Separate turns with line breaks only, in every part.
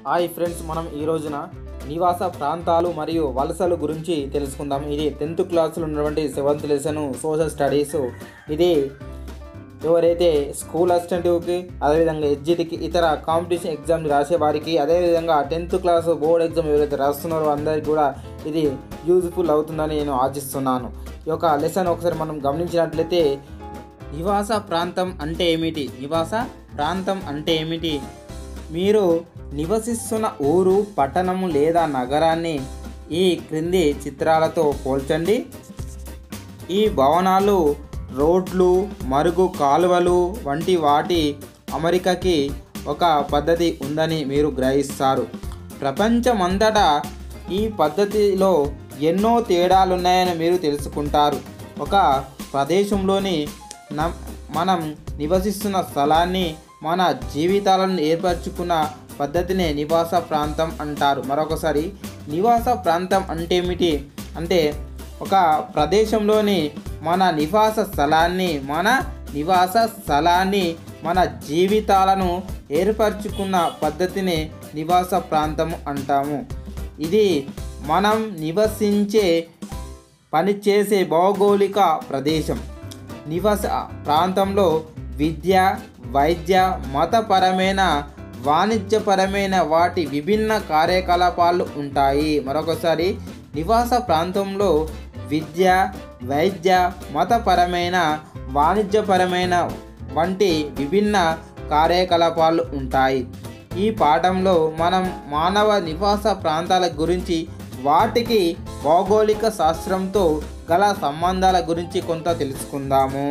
hi friends మనం ఈ రోజున నివాస ప్రాంతాలు మరియు వలసలు గురించి తెలుసుకుందాం ఇది టెన్త్ క్లాస్లో ఉన్నటువంటి సెవెంత్ లెసన్ సోషల్ స్టడీస్ ఇది ఎవరైతే స్కూల్ అసిస్టెంట్కి అదేవిధంగా ఎడ్జిటికి ఇతర కాంపిటీషన్ ఎగ్జామ్ రాసే వారికి అదేవిధంగా టెన్త్ క్లాస్ బోర్డ్ ఎగ్జామ్ ఎవరైతే రాస్తున్నారో అందరికీ కూడా ఇది యూజ్ఫుల్ అవుతుందని నేను ఆశిస్తున్నాను ఈ యొక్క లెసన్ ఒకసారి మనం గమనించినట్లయితే నివాస ప్రాంతం అంటే ఏమిటి నివాస ప్రాంతం అంటే ఏమిటి మీరు నివసిస్తున్న ఊరు పట్టణము లేదా నగరాన్ని ఈ క్రింది చిత్రాలతో పోల్చండి ఈ భవనాలు రోడ్లు మరుగు కాలువలు వంటి వాటి అమరికకి ఒక పద్ధతి ఉందని మీరు గ్రహిస్తారు ప్రపంచమంతటా ఈ పద్ధతిలో ఎన్నో తేడాలున్నాయని మీరు తెలుసుకుంటారు ఒక ప్రదేశంలోని న- మనం నివసిస్తున్న స్థలాన్ని మన జీవితాలను ఏర్పరచుకున్న పద్ధతినే నివాస ప్రాంతం అంటారు మరొకసారి నివాస ప్రాంతం అంటే ఏమిటి అంటే ఒక ప్రదేశంలోని మన నివాస స్థలాన్ని మన నివాస స్థలాన్ని మన జీవితాలను ఏర్పరచుకున్న పద్ధతిని నివాస ప్రాంతము అంటాము ఇది మనం నివసించే పనిచేసే భౌగోళిక ప్రదేశం నివాస ప్రాంతంలో విద్య వైద్య మతపరమైన వాణిజ్యపరమైన వాటి విభిన్న కార్యకలాపాలు ఉంటాయి మరొకసారి నివాస ప్రాంతంలో విద్య వైద్య మతపరమైన వాణిజ్యపరమైన వంటి విభిన్న కార్యకలాపాలు ఉంటాయి ఈ పాఠంలో మనం మానవ నివాస ప్రాంతాల గురించి వాటికి భౌగోళిక శాస్త్రంతో గల సంబంధాల గురించి కొంత తెలుసుకుందాము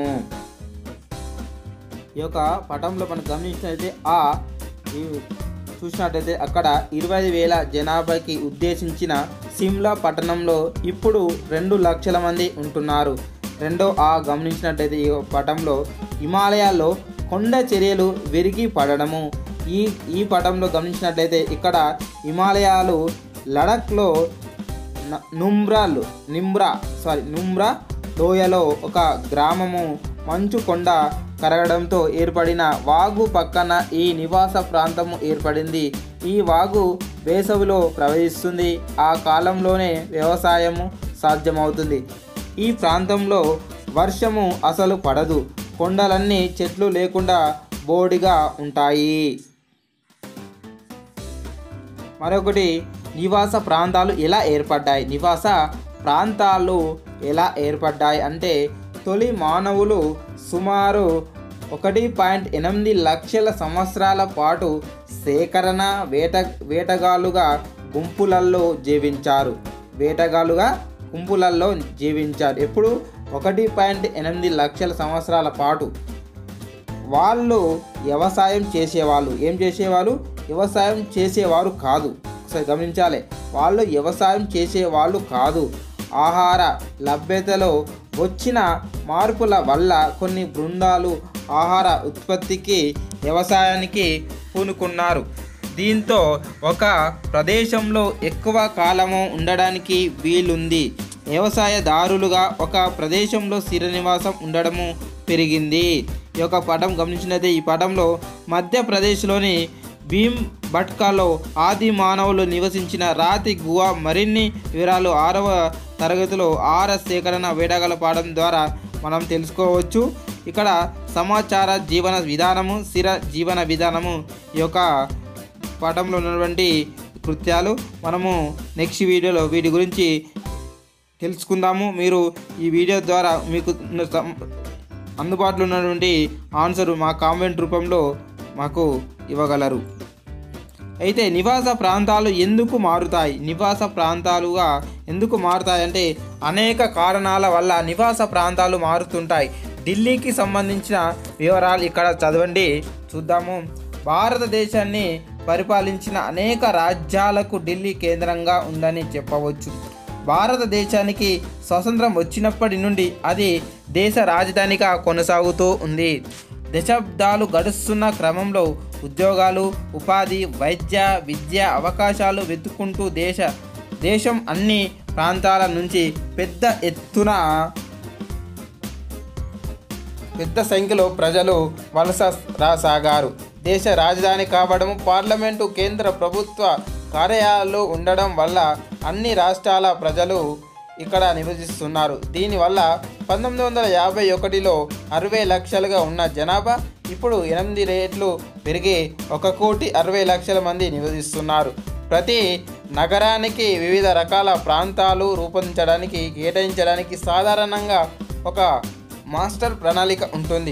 ఈ యొక్క పటంలో మనం గమనించినట్లయితే ఆ ఈ చూసినట్టయితే అక్కడ ఇరవై వేల జనాభాకి ఉద్దేశించిన సిమ్లా పట్టణంలో ఇప్పుడు రెండు లక్షల మంది ఉంటున్నారు రెండో ఆ గమనించినట్టయితే ఈ పటంలో హిమాలయాల్లో కొండ చర్యలు విరిగి పడడము ఈ ఈ పటంలో గమనించినట్లయితే ఇక్కడ హిమాలయాలు లడఖ్లో న- నుంబ్రాలు నిమ్రా సారీ నుంబ్రా లోయలో ఒక గ్రామము మంచు కొండ కరగడంతో ఏర్పడిన వాగు పక్కన ఈ నివాస ప్రాంతము ఏర్పడింది ఈ వాగు వేసవిలో ప్రవహిస్తుంది ఆ కాలంలోనే వ్యవసాయము సాధ్యమవుతుంది ఈ ప్రాంతంలో వర్షము అసలు పడదు కొండలన్నీ చెట్లు లేకుండా బోడిగా ఉంటాయి మరొకటి నివాస ప్రాంతాలు ఎలా ఏర్పడ్డాయి నివాస ప్రాంతాలు ఎలా ఏర్పడ్డాయి అంటే తొలి మానవులు సుమారు ఒకటి పాయింట్ ఎనిమిది లక్షల సంవత్సరాల పాటు సేకరణ వేట వేటగాళ్ళుగా గుంపులల్లో జీవించారు వేటగాళ్ళుగా గుంపులల్లో జీవించారు ఎప్పుడు ఒకటి పాయింట్ ఎనిమిది లక్షల సంవత్సరాల పాటు వాళ్ళు వ్యవసాయం చేసేవాళ్ళు ఏం చేసేవాళ్ళు వ్యవసాయం చేసేవారు కాదు ఒకసారి గమనించాలి వాళ్ళు వ్యవసాయం చేసేవాళ్ళు కాదు ఆహార లభ్యతలో వచ్చిన మార్పుల వల్ల కొన్ని బృందాలు ఆహార ఉత్పత్తికి వ్యవసాయానికి పూనుకున్నారు దీంతో ఒక ప్రదేశంలో ఎక్కువ కాలము ఉండడానికి వీలుంది వ్యవసాయదారులుగా ఒక ప్రదేశంలో స్థిర నివాసం ఉండడము పెరిగింది ఈ యొక్క పటం గమనించినట్లయితే ఈ పటంలో మధ్యప్రదేశ్లోని భీమ్ బట్కాలో ఆది మానవులు నివసించిన రాతి గుహ మరిన్ని వివరాలు ఆరవ తరగతిలో ఆహార సేకరణ వేటగల పాఠం ద్వారా మనం తెలుసుకోవచ్చు ఇక్కడ సమాచార జీవన విధానము స్థిర జీవన విధానము ఈ యొక్క పాఠంలో ఉన్నటువంటి కృత్యాలు మనము నెక్స్ట్ వీడియోలో వీటి గురించి తెలుసుకుందాము మీరు ఈ వీడియో ద్వారా మీకు ఉన్న సం- అందుబాటులో ఉన్నటువంటి ఆన్సర్ మా కామెంట్ రూపంలో మాకు ఇవ్వగలరు అయితే నివాస ప్రాంతాలు ఎందుకు మారుతాయి నివాస ప్రాంతాలుగా ఎందుకు మారుతాయి అంటే అనేక కారణాల వల్ల నివాస ప్రాంతాలు మారుతుంటాయి ఢిల్లీకి సంబంధించిన వివరాలు ఇక్కడ చదవండి చూద్దాము భారతదేశాన్ని పరిపాలించిన అనేక రాజ్యాలకు ఢిల్లీ కేంద్రంగా ఉందని చెప్పవచ్చు భారతదేశానికి స్వతంత్రం వచ్చినప్పటి నుండి అది దేశ రాజధానిగా కొనసాగుతూ ఉంది దశాబ్దాలు గడుస్తున్న క్రమంలో ఉద్యోగాలు ఉపాధి వైద్య విద్య అవకాశాలు వెతుక్కుంటూ దేశ దేశం అన్ని ప్రాంతాల నుంచి పెద్ద ఎత్తున పెద్ద సంఖ్యలో ప్రజలు వలస రాసాగారు దేశ రాజధాని కావడం పార్లమెంటు కేంద్ర ప్రభుత్వ కార్యాలయాలు ఉండడం వల్ల అన్ని రాష్ట్రాల ప్రజలు ఇక్కడ నివసిస్తున్నారు దీనివల్ల పంతొమ్మిది వందల యాభై ఒకటిలో అరవై లక్షలుగా ఉన్న జనాభా ఇప్పుడు ఎనిమిది రేట్లు పెరిగి ఒక కోటి అరవై లక్షల మంది నివసిస్తున్నారు ప్రతి నగరానికి వివిధ రకాల ప్రాంతాలు రూపొందించడానికి కేటాయించడానికి సాధారణంగా ఒక మాస్టర్ ప్రణాళిక ఉంటుంది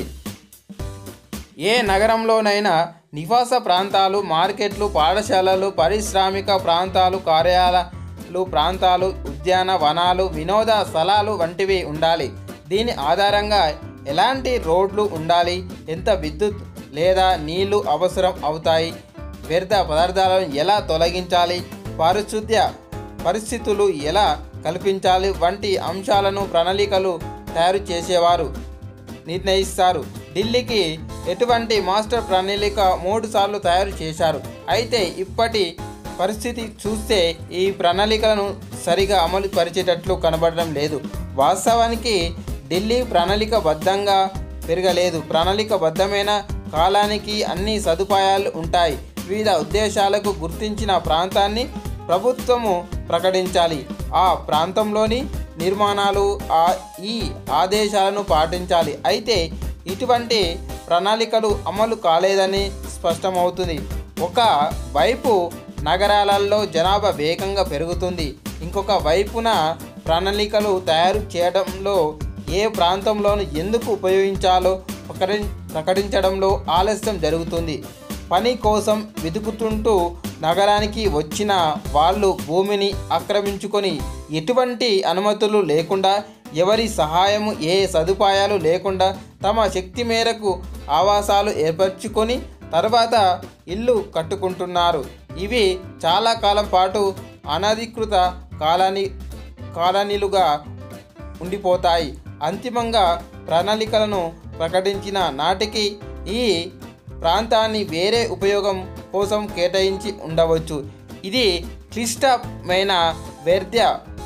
ఏ నగరంలోనైనా నివాస ప్రాంతాలు మార్కెట్లు పాఠశాలలు పారిశ్రామిక ప్రాంతాలు కార్యాలయాలు ప్రాంతాలు ఉద్యాన వనాలు వినోద స్థలాలు వంటివి ఉండాలి దీని ఆధారంగా ఎలాంటి రోడ్లు ఉండాలి ఎంత విద్యుత్ లేదా నీళ్లు అవసరం అవుతాయి వ్యర్థ పదార్థాలను ఎలా తొలగించాలి పారిశుద్ధ్య పరిస్థితులు ఎలా కల్పించాలి వంటి అంశాలను ప్రణాళికలు తయారు చేసేవారు నిర్ణయిస్తారు ఢిల్లీకి ఎటువంటి మాస్టర్ ప్రణాళిక మూడు సార్లు తయారు చేశారు అయితే ఇప్పటి పరిస్థితి చూస్తే ఈ ప్రణాళికలను సరిగా అమలు పరిచేటట్లు కనబడడం లేదు వాస్తవానికి ఢిల్లీ ప్రణాళికబద్ధంగా పెరగలేదు ప్రణాళికబద్ధమైన కాలానికి అన్ని సదుపాయాలు ఉంటాయి వివిధ ఉద్దేశాలకు గుర్తించిన ప్రాంతాన్ని ప్రభుత్వము ప్రకటించాలి ఆ ప్రాంతంలోని నిర్మాణాలు ఆ ఈ ఆదేశాలను పాటించాలి అయితే ఇటువంటి ప్రణాళికలు అమలు కాలేదని స్పష్టమవుతుంది ఒక వైపు నగరాలలో జనాభా వేగంగా పెరుగుతుంది ఇంకొక వైపున ప్రణాళికలు తయారు చేయడంలో ఏ ప్రాంతంలోను ఎందుకు ఉపయోగించాలో ప్రకటి- ప్రకటించడంలో ఆలస్యం జరుగుతుంది పని కోసం వెతుకుతుంటూ నగరానికి వచ్చిన వాళ్ళు భూమిని ఆక్రమించుకొని ఎటువంటి అనుమతులు లేకుండా ఎవరి సహాయము ఏ సదుపాయాలు లేకుండా తమ శక్తి మేరకు ఆవాసాలు ఏర్పరచుకొని తర్వాత ఇల్లు కట్టుకుంటున్నారు ఇవి చాలా కాలం పాటు అనధికృత కాలనీ కాలనీలుగా ఉండిపోతాయి అంతిమంగా ప్రణాళికలను ప్రకటించిన నాటికి ఈ ప్రాంతాన్ని వేరే ఉపయోగం కోసం కేటాయించి ఉండవచ్చు ఇది క్లిష్టమైన వైద్య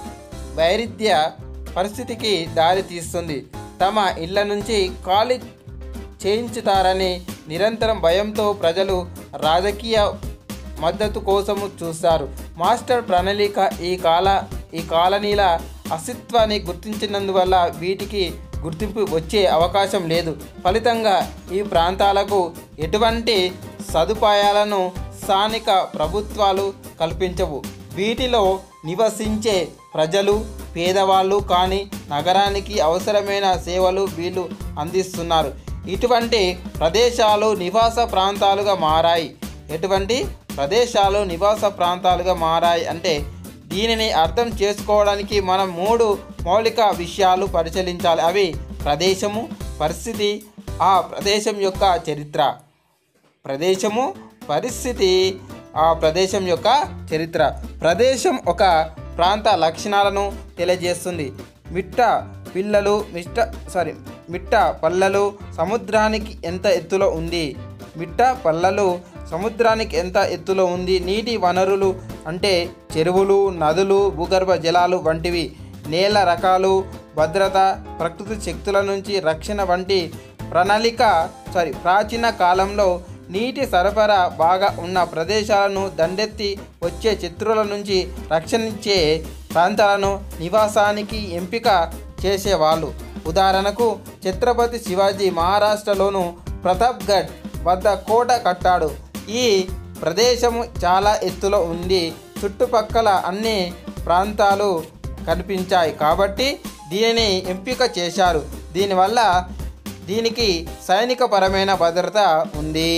వైరుధ్య పరిస్థితికి దారి తీస్తుంది తమ ఇళ్ల నుంచి ఖాళీ చేయించుతారని నిరంతరం భయంతో ప్రజలు రాజకీయ మద్దతు కోసము చూస్తారు మాస్టర్ ప్రణాళిక ఈ కాల ఈ కాలనీల అస్తిత్వాన్ని గుర్తించినందువల్ల వీటికి గుర్తింపు వచ్చే అవకాశం లేదు ఫలితంగా ఈ ప్రాంతాలకు ఎటువంటి సదుపాయాలను స్థానిక ప్రభుత్వాలు కల్పించవు వీటిలో నివసించే ప్రజలు పేదవాళ్ళు కానీ నగరానికి అవసరమైన సేవలు వీళ్ళు అందిస్తున్నారు ఇటువంటి ప్రదేశాలు నివాస ప్రాంతాలుగా మారాయి ఎటువంటి ప్రదేశాలు నివాస ప్రాంతాలుగా మారాయి అంటే దీనిని అర్థం చేసుకోవడానికి మనం మూడు మౌలిక విషయాలు పరిశీలించాలి అవి ప్రదేశము పరిస్థితి ఆ ప్రదేశం యొక్క చరిత్ర ప్రదేశము పరిస్థితి ఆ ప్రదేశం యొక్క చరిత్ర ప్రదేశం ఒక ప్రాంత లక్షణాలను తెలియజేస్తుంది మిట్ట పిల్లలు మిట్ట సారీ మిట్ట పల్లెలు సముద్రానికి ఎంత ఎత్తులో ఉంది మిట్ట పల్లెలు సముద్రానికి ఎంత ఎత్తులో ఉంది నీటి వనరులు అంటే చెరువులు నదులు భూగర్భ జలాలు వంటివి నేల రకాలు భద్రత ప్రకృతి శక్తుల నుంచి రక్షణ వంటి ప్రణాళిక సారీ ప్రాచీన కాలంలో నీటి సరఫరా బాగా ఉన్న ప్రదేశాలను దండెత్తి వచ్చే శత్రువుల నుంచి రక్షణించే ప్రాంతాలను నివాసానికి ఎంపిక చేసేవాళ్ళు ఉదాహరణకు ఛత్రపతి శివాజీ మహారాష్ట్రలోను ప్రతాప్గఢ్ వద్ద కోట కట్టాడు ఈ ప్రదేశము చాలా ఎత్తులో ఉంది చుట్టుపక్కల అన్ని ప్రాంతాలు కనిపించాయి కాబట్టి దీనిని ఎంపిక చేశారు దీనివల్ల దీనికి సైనికపరమైన భద్రత ఉంది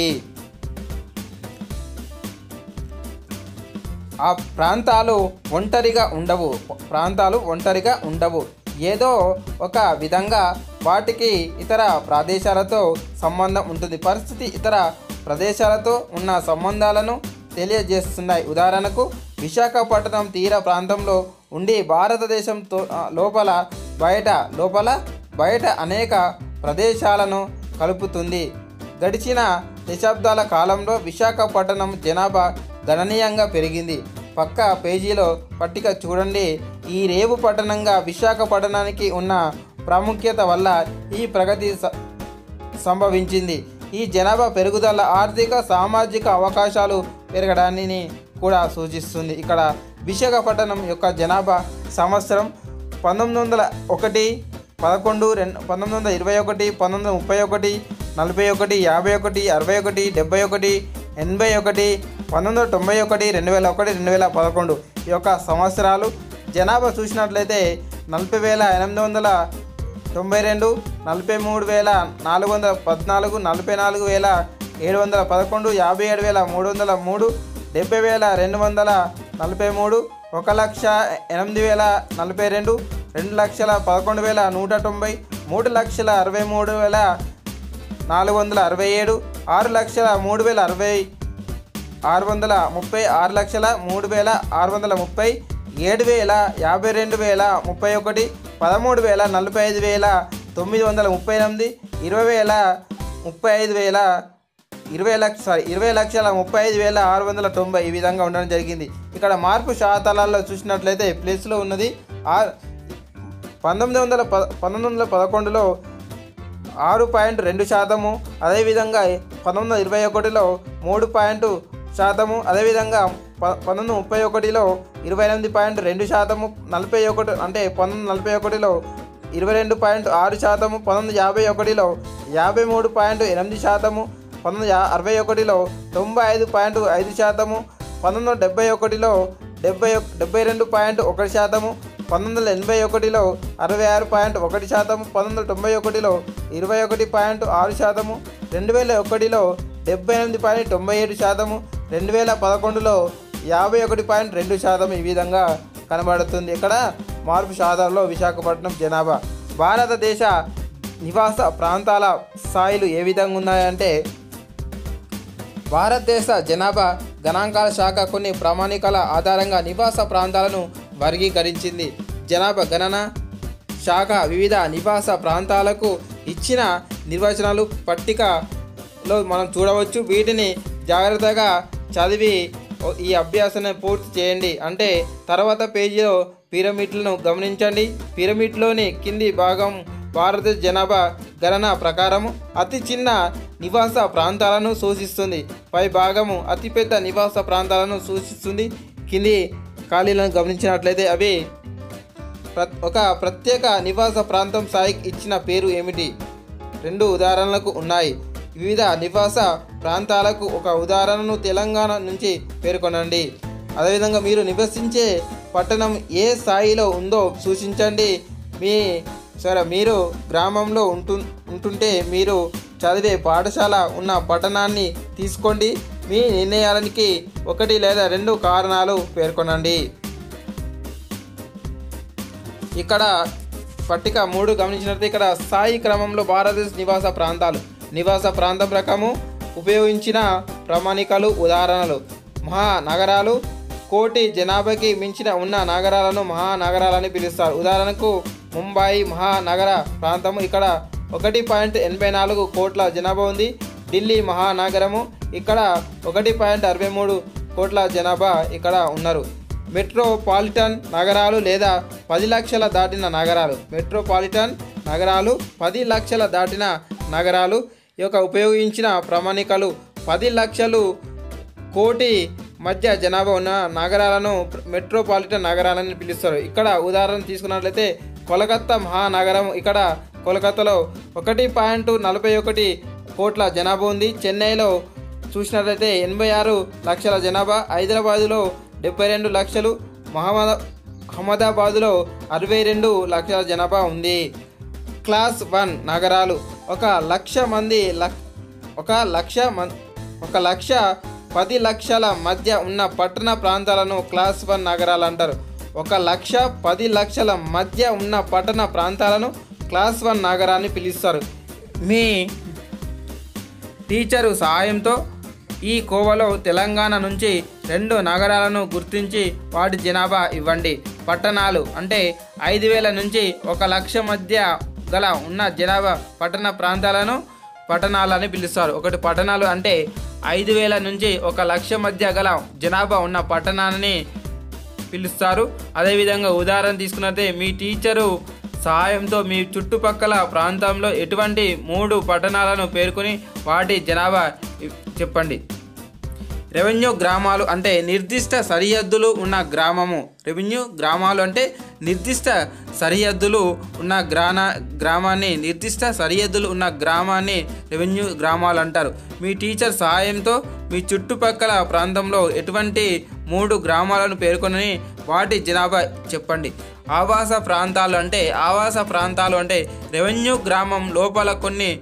ఆ ప్రాంతాలు ఒంటరిగా ఉండవు ప్రాంతాలు ఒంటరిగా ఉండవు ఏదో ఒక విధంగా వాటికి ఇతర ప్రదేశాలతో సంబంధం ఉంటుంది పరిస్థితి ఇతర ప్రదేశాలతో ఉన్న సంబంధాలను తెలియజేస్తున్నాయి ఉదాహరణకు విశాఖపట్నం తీర ప్రాంతంలో ఉండి భారతదేశంతో ఆ, లోపల బయట లోపల బయట అనేక ప్రదేశాలను కలుపుతుంది గడిచిన దశాబ్దాల కాలంలో విశాఖపట్నం జనాభా గణనీయంగా పెరిగింది పక్క పేజీలో పట్టిక చూడండి ఈ రేవు పట్టణంగా విశాఖపట్నానికి ఉన్న ప్రాముఖ్యత వల్ల ఈ ప్రగతి స- సంభవించింది ఈ జనాభా పెరుగుదల ఆర్థిక సామాజిక అవకాశాలు పెరగడాన్ని కూడా సూచిస్తుంది ఇక్కడ విశాఖపట్నం యొక్క జనాభా సంవత్సరం పంతొమ్మిది వందల ఒకటి పదకొండు రెండు పంతొమ్మిది వందల ఇరవై ఒకటి పంతొమ్మిది వందల ముప్పై ఒకటి నలభై ఒకటి యాభై ఒకటి అరవై ఒకటి డెబ్బై ఒకటి ఎనభై ఒకటి పంతొమ్మిది వందల తొంభై ఒకటి రెండు వేల ఒకటి రెండు వేల పదకొండు ఈ యొక్క సంవత్సరాలు జనాభా చూసినట్లయితే నలభై వేల ఎనిమిది వందల తొంభై రెండు నలభై మూడు వేల నాలుగు వందల పద్నాలుగు నలభై నాలుగు వేల ఏడు వందల పదకొండు యాభై ఏడు వేల మూడు వందల మూడు డెబ్బై వేల రెండు వందల నలభై మూడు ఒక లక్ష ఎనిమిది వేల నలభై రెండు రెండు లక్షల పదకొండు వేల నూట తొంభై మూడు లక్షల అరవై మూడు వేల నాలుగు వందల అరవై ఏడు ఆరు లక్షల మూడు వేల అరవై ఆరు వందల ముప్పై ఆరు లక్షల మూడు వేల ఆరు వందల ముప్పై ఏడు వేల యాభై రెండు వేల ముప్పై ఒకటి పదమూడు వేల నలభై ఐదు వేల తొమ్మిది వందల ముప్పై ఎనిమిది ఇరవై వేల ముప్పై ఐదు వేల ఇరవై లక్ష సారీ ఇరవై లక్షల ముప్పై ఐదు వేల ఆరు వందల తొంభై ఈ విధంగా ఉండడం జరిగింది ఇక్కడ మార్పు శాతాలలో చూసినట్లయితే ప్లేస్లో ఉన్నది ఆ పంతొమ్మిది వందల ప పంతొమ్మిది వందల పదకొండులో ఆరు పాయింట్ రెండు శాతము అదేవిధంగా పంతొమ్మిది వందల ఇరవై ఒకటిలో మూడు పాయింట్ శాతము అదేవిధంగా ప పంతొమ్మిది వందల ముప్పై ఒకటిలో ఇరవై ఎనిమిది పాయింట్ రెండు శాతము నలభై ఒకటి అంటే పంతొమ్మిది వందల నలభై ఒకటిలో ఇరవై రెండు పాయింట్ ఆరు శాతము పంతొమ్మిది వందల యాభై ఒకటిలో యాభై మూడు పాయింట్ ఎనిమిది శాతము పంతొమ్మిది వందల యా- అరవై ఒకటిలో తొంభై ఐదు పాయింట్ ఐదు శాతము పంతొమ్మిది వందల డెబ్బై ఒకటిలో డెబ్బై ఒక్- డెబ్బై రెండు పాయింట్ ఒకటి శాతము పంతొమ్మిది వందల ఎనభై ఒకటిలో అరవై ఆరు పాయింట్ ఒకటి శాతము పంతొమ్మిది వందల తొంభై ఒకటిలో ఇరవై ఒకటి పాయింట్ ఆరు శాతము రెండు వేల ఒకటిలో డెబ్బై ఎనిమిది పాయింట్ తొంభై ఏడు శాతము రెండు వేల పదకొండులో యాభై ఒకటి పాయింట్ రెండు శాతం ఈ విధంగా కనబడుతుంది ఇక్కడ మార్పు శాతంలో విశాఖపట్నం జనాభా భారతదేశ నివాస ప్రాంతాల స్థాయిలు ఏ విధంగా ఉన్నాయంటే భారతదేశ జనాభా గణాంకాల శాఖ కొన్ని ప్రామాణికాల ఆధారంగా నివాస ప్రాంతాలను వర్గీకరించింది జనాభా గణన శాఖ వివిధ నివాస ప్రాంతాలకు ఇచ్చిన నిర్వచనాలు పట్టికలో మనం చూడవచ్చు వీటిని జాగ్రత్తగా చదివి ఓ- ఈ అభ్యాసాన్ని పూర్తి చేయండి అంటే తర్వాత పేజీలో పిరమిడ్లను గమనించండి పిరమిడ్లోని కింది భాగం భారత జనాభా గణన ప్రకారము అతి చిన్న నివాస ప్రాంతాలను సూచిస్తుంది పై భాగము అతిపెద్ద నివాస ప్రాంతాలను సూచిస్తుంది కింది ఖాళీలను గమనించినట్లయితే అవి ప్ర- ఒక ప్రత్యేక నివాస ప్రాంతం స్థాయికి ఇచ్చిన పేరు ఏమిటి రెండు ఉదాహరణలకు ఉన్నాయి వివిధ నివాస ప్రాంతాలకు ఒక ఉదాహరణను తెలంగాణ నుంచి పేర్కొనండి అదేవిధంగా మీరు నివసించే పట్టణం ఏ స్థాయిలో ఉందో సూచించండి మీ సరే మీరు గ్రామంలో ఉంటు ఉంటుంటే మీరు చదివే పాఠశాల ఉన్న పట్టణాన్ని తీసుకోండి మీ నిర్ణయానికి ఒకటి లేదా రెండు కారణాలు పేర్కొనండి ఇక్కడ పట్టిక మూడు గమనించినట్లయితే ఇక్కడ స్థాయి క్రమంలో భారతదేశ నివాస ప్రాంతాలు నివాస ప్రాంతం రకము ఉపయోగించిన ప్రామాణికాలు ఉదాహరణలు మహానగరాలు కోటి జనాభాకి మించిన ఉన్న నగరాలను మహానగరాలని పిలుస్తారు ఉదాహరణకు ముంబై మహానగర ప్రాంతము ఇక్కడ ఒకటి పాయింట్ ఎనభై నాలుగు కోట్ల జనాభా ఉంది ఢిల్లీ మహానగరము ఇక్కడ ఒకటి పాయింట్ అరవై మూడు కోట్ల జనాభా ఇక్కడ ఉన్నారు మెట్రోపాలిటన్ నగరాలు లేదా పది లక్షల దాటిన నగరాలు మెట్రోపాలిటన్ నగరాలు పది లక్షల దాటిన నగరాలు ఈ యొక్క ఉపయోగించిన ప్రామాణికలు పది లక్షలు కోటి మధ్య జనాభా ఉన్న నగరాలను మెట్రోపాలిటన్ నగరాలని పిలుస్తారు ఇక్కడ ఉదాహరణ తీసుకున్నట్లయితే కోలకత్తా మహానగరం ఇక్కడ కోలకత్తాలో ఒకటి పాయింట్ నలభై ఒకటి కోట్ల జనాభా ఉంది చెన్నైలో చూసినట్లయితే ఎనభై ఆరు లక్షల జనాభా హైదరాబాదులో డెబ్బై రెండు లక్షలు మహమ్మద అహ్మదాబాదులో అరవై రెండు లక్షల జనాభా ఉంది క్లాస్ వన్ నగరాలు ఒక లక్ష మంది లక్ ఒక లక్ష మన్ ఒక లక్ష పది లక్షల మధ్య ఉన్న పట్టణ ప్రాంతాలను క్లాస్ వన్ నగరాలు అంటారు ఒక లక్ష పది లక్షల మధ్య ఉన్న పట్టణ ప్రాంతాలను క్లాస్ వన్ నగరాన్ని పిలుస్తారు మీ టీచరు సహాయంతో ఈ కోవలో తెలంగాణ నుంచి రెండు నగరాలను గుర్తించి వాటి జనాభా ఇవ్వండి పట్టణాలు అంటే ఐదు వేల నుంచి ఒక లక్ష మధ్య గల ఉన్న జనాభా పట్టణ ప్రాంతాలను పట్టణాలని పిలుస్తారు ఒకటి పట్టణాలు అంటే ఐదు వేల నుంచి ఒక లక్ష మధ్య గల జనాభా ఉన్న పట్టణాన్ని పిలుస్తారు అదేవిధంగా ఉదాహరణ తీసుకున్నట్టే మీ టీచరు సహాయంతో మీ చుట్టుపక్కల ప్రాంతంలో ఎటువంటి మూడు పట్టణాలను పేర్కొని వాటి జనాభా ఇ- చెప్పండి రెవెన్యూ గ్రామాలు అంటే నిర్దిష్ట సరిహద్దులు ఉన్న గ్రామము రెవెన్యూ గ్రామాలు అంటే నిర్దిష్ట సరిహద్దులు ఉన్న గ్రామ గ్రామాన్ని నిర్దిష్ట సరిహద్దులు ఉన్న గ్రామాన్ని రెవెన్యూ గ్రామాలు అంటారు మీ టీచర్ సహాయంతో మీ చుట్టుపక్కల ప్రాంతంలో ఎటువంటి మూడు గ్రామాలను పేర్కొని వాటి జనాభా చెప్పండి ఆవాస ప్రాంతాలు అంటే ఆవాస ప్రాంతాలు అంటే రెవెన్యూ గ్రామం లోపల కొన్ని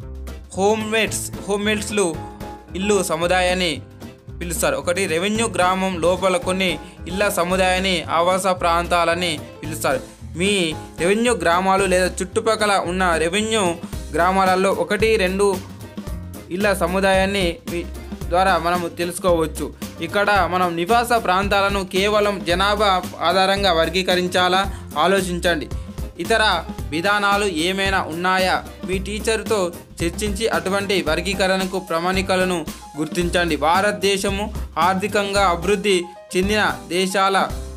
హోమ్మేడ్స్ హోమ్మేడ్స్లు ఇల్లు సముదాయాన్ని పిలుస్తారు ఒకటి రెవెన్యూ గ్రామం లోపల కొన్ని ఇళ్ళ సముదాయాన్ని ఆవాస ప్రాంతాలని పిలుస్తారు మీ రెవెన్యూ గ్రామాలు లేదా చుట్టుపక్కల ఉన్న రెవెన్యూ గ్రామాలలో ఒకటి రెండు ఇళ్ళ సముదాయాన్ని మీ ద్వారా మనము తెలుసుకోవచ్చు ఇక్కడ మనం నివాస ప్రాంతాలను కేవలం జనాభా ఆధారంగా వర్గీకరించాలా ఆలోచించండి ఇతర విధానాలు ఏమైనా ఉన్నాయా మీ టీచర్తో చర్చించి అటువంటి వర్గీకరణకు ప్రామాణికలను గుర్తించండి భారతదేశము ఆర్థికంగా అభివృద్ధి చెందిన దేశాల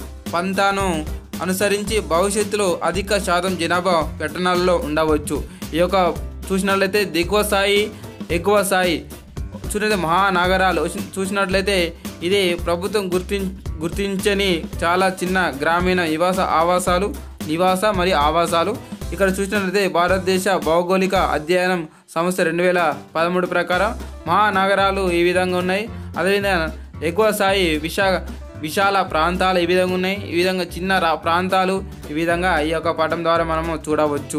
పంతాను అనుసరించి భవిష్యత్తులో అధిక శాతం జనాభా పట్టణాల్లో ఉండవచ్చు ఈ యొక్క చూసినట్లయితే దిగువ స్థాయి ఎగువ స్థాయి చూసినట్లయితే మహానగరాలు చూసి- చూసినట్లయితే ఇది ప్రభుత్వం గుర్తి గుర్తించని చాలా చిన్న గ్రామీణ నివాస ఆవాసాలు నివాస మరియు ఆవాసాలు ఇక్కడ చూసినట్లయితే భారతదేశ భౌగోళిక అధ్యయనం సంస్థ రెండు వేల పదమూడు ప్రకారం మహానగరాలు ఈ విధంగా ఉన్నాయి అదేవిధంగా ఎగువ స్థాయి విశా విశాల ప్రాంతాలు ఈ విధంగా ఉన్నాయి ఈ విధంగా చిన్న రా- ప్రాంతాలు ఈ విధంగా ఈ యొక్క పటం ద్వారా మనము చూడవచ్చు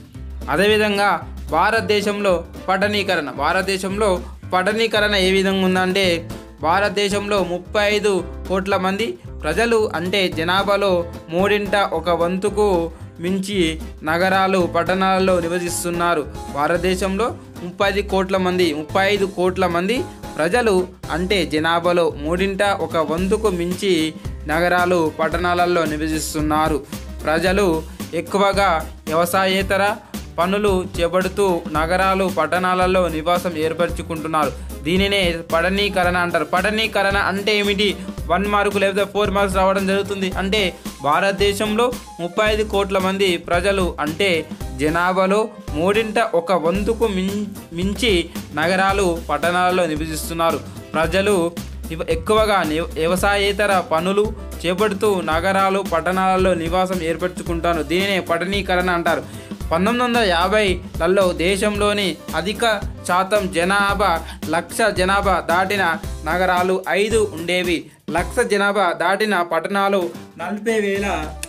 అదేవిధంగా భారతదేశంలో పట్టణీకరణ భారతదేశంలో పట్టణీకరణ ఏ విధంగా ఉందంటే భారతదేశంలో ముప్పై ఐదు కోట్ల మంది ప్రజలు అంటే జనాభాలో మూడింట ఒక వంతుకు మించి నగరాలు పట్టణాలలో నివసిస్తున్నారు భారతదేశంలో ముప్పై ఐదు కోట్ల మంది ముప్పై ఐదు కోట్ల మంది ప్రజలు అంటే జనాభాలో మూడింట ఒక వంతుకు మించి నగరాలు పట్టణాలలో నివసిస్తున్నారు ప్రజలు ఎక్కువగా వ్యవసాయేతర పనులు చేపడుతూ నగరాలు పట్టణాలలో నివాసం ఏర్పరచుకుంటున్నారు దీనినే పట్టణీకరణ అంటారు పట్టణీకరణ అంటే ఏమిటి వన్ మార్కు లేదా ఫోర్ మార్క్స్ రావడం జరుగుతుంది అంటే భారతదేశంలో ముప్పై ఐదు కోట్ల మంది ప్రజలు అంటే జనాభాలో మూడింట ఒక వంతుకు మిం- మించి నగరాలు పట్టణాలలో నివసిస్తున్నారు ప్రజలు ఇవ- ఎక్కువగా ని- వ్యవసాయేతర పనులు చేపడుతూ నగరాలు పట్టణాలలో నివాసం ఏర్పరచుకుంటారు దీనినే పట్టణీకరణ అంటారు పంతొమ్మిది వందల యాభైలలో దేశంలోని అధిక శాతం జనాభా లక్ష జనాభా దాటిన నగరాలు ఐదు ఉండేవి లక్ష జనాభా దాటిన పట్టణాలు నలభై వేల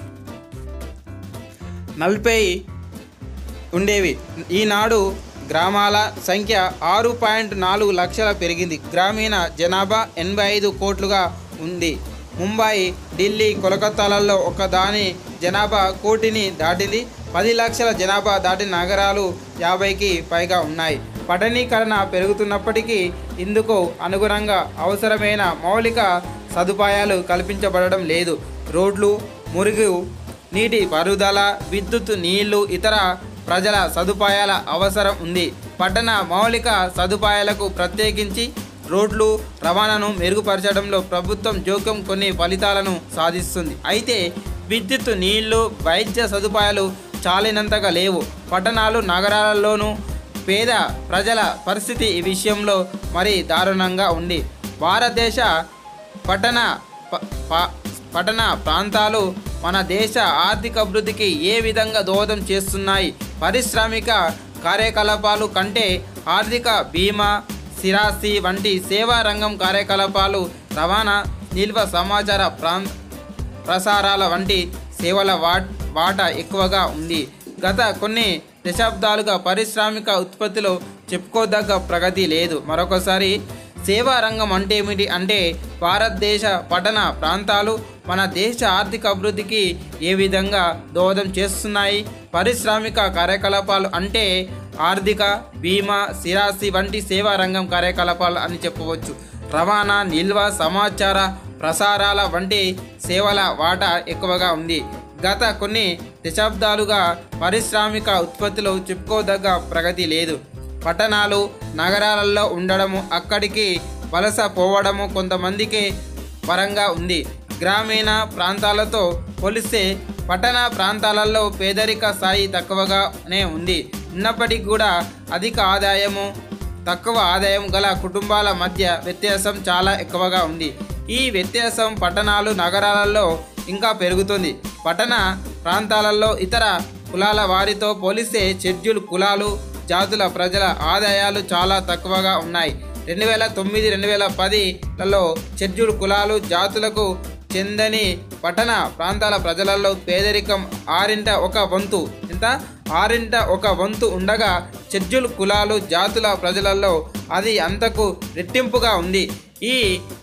నలభై ఉండేవి ఈనాడు గ్రామాల సంఖ్య ఆరు పాయింట్ నాలుగు లక్షల పెరిగింది గ్రామీణ జనాభా ఎనభై ఐదు కోట్లుగా ఉంది ముంబై ఢిల్లీ కోలకత్తాలలో ఒక దాని జనాభా కోటిని దాటింది పది లక్షల జనాభా దాటిన నగరాలు యాభైకి పైగా ఉన్నాయి పట్టణీకరణ పెరుగుతున్నప్పటికీ ఇందుకు అనుగుణంగా అవసరమైన మౌలిక సదుపాయాలు కల్పించబడడం లేదు రోడ్లు మురుగు నీటి పారుదల విద్యుత్ నీళ్లు ఇతర ప్రజల సదుపాయాల అవసరం ఉంది పట్టణ మౌలిక సదుపాయాలకు ప్రత్యేకించి రోడ్లు రవాణాను మెరుగుపరచడంలో ప్రభుత్వం జోక్యం కొన్ని ఫలితాలను సాధిస్తుంది అయితే విద్యుత్ నీళ్లు వైద్య సదుపాయాలు చాలినంతగా లేవు పట్టణాలు నగరాలలోనూ పేద ప్రజల పరిస్థితి ఈ విషయంలో మరీ దారుణంగా ఉంది భారతదేశ పట్టణ ప- ప- పట్టణ ప్రాంతాలు మన దేశ ఆర్థిక అభివృద్ధికి ఏ విధంగా దోహదం చేస్తున్నాయి పారిశ్రామిక కార్యకలాపాలు కంటే ఆర్థిక బీమా స్థిరాస్తి వంటి సేవా రంగం కార్యకలాపాలు రవాణా నిల్వ సమాచార ప్రాంత ప్రసారాల వంటి సేవల వా వాటా ఎక్కువగా ఉంది గత కొన్ని దశాబ్దాలుగా పారిశ్రామిక ఉత్పత్తిలో చెప్పుకోదగ్గ ప్రగతి లేదు మరొకసారి సేవా రంగం అంటే ఏమిటి అంటే భారతదేశ పట్టణ ప్రాంతాలు మన దేశ ఆర్థిక అభివృద్ధికి ఏ విధంగా దోహదం చేస్తున్నాయి పారిశ్రామిక కార్యకలాపాలు అంటే ఆర్థిక బీమా స్థిరాస్తి వంటి సేవా రంగం కార్యకలాపాలు అని చెప్పవచ్చు రవాణా నిల్వ సమాచార ప్రసారాల వంటి సేవల వాటా ఎక్కువగా ఉంది గత కొన్ని దశాబ్దాలుగా పారిశ్రామిక ఉత్పత్తిలో చెప్పుకోదగ్గ ప్రగతి లేదు పట్టణాలు నగరాలలో ఉండడము అక్కడికి వలస పోవడము కొంతమందికి పరంగా ఉంది గ్రామీణ ప్రాంతాలతో పోలిస్తే పట్టణ ప్రాంతాలలో పేదరిక స్థాయి తక్కువగానే ఉంది ఉన్నప్పటికీ కూడా అధిక ఆదాయము తక్కువ ఆదాయం గల కుటుంబాల మధ్య వ్యత్యాసం చాలా ఎక్కువగా ఉంది ఈ వ్యత్యాసం పట్టణాలు నగరాలలో ఇంకా పెరుగుతుంది పట్టణ ప్రాంతాలలో ఇతర కులాల వారితో పోలిస్తే షెడ్యూల్ కులాలు జాతుల ప్రజల ఆదాయాలు చాలా తక్కువగా ఉన్నాయి రెండు వేల తొమ్మిది రెండు వేల పదిలలో షెడ్యూల్ కులాలు జాతులకు చెందని పట్టణ ప్రాంతాల ప్రజలలో పేదరికం ఆరింట ఒక వంతు ఎంత ఆరింట ఒక వంతు ఉండగా షెడ్యూల్ కులాలు జాతుల ప్రజలలో అది అంతకు రెట్టింపుగా ఉంది ఈ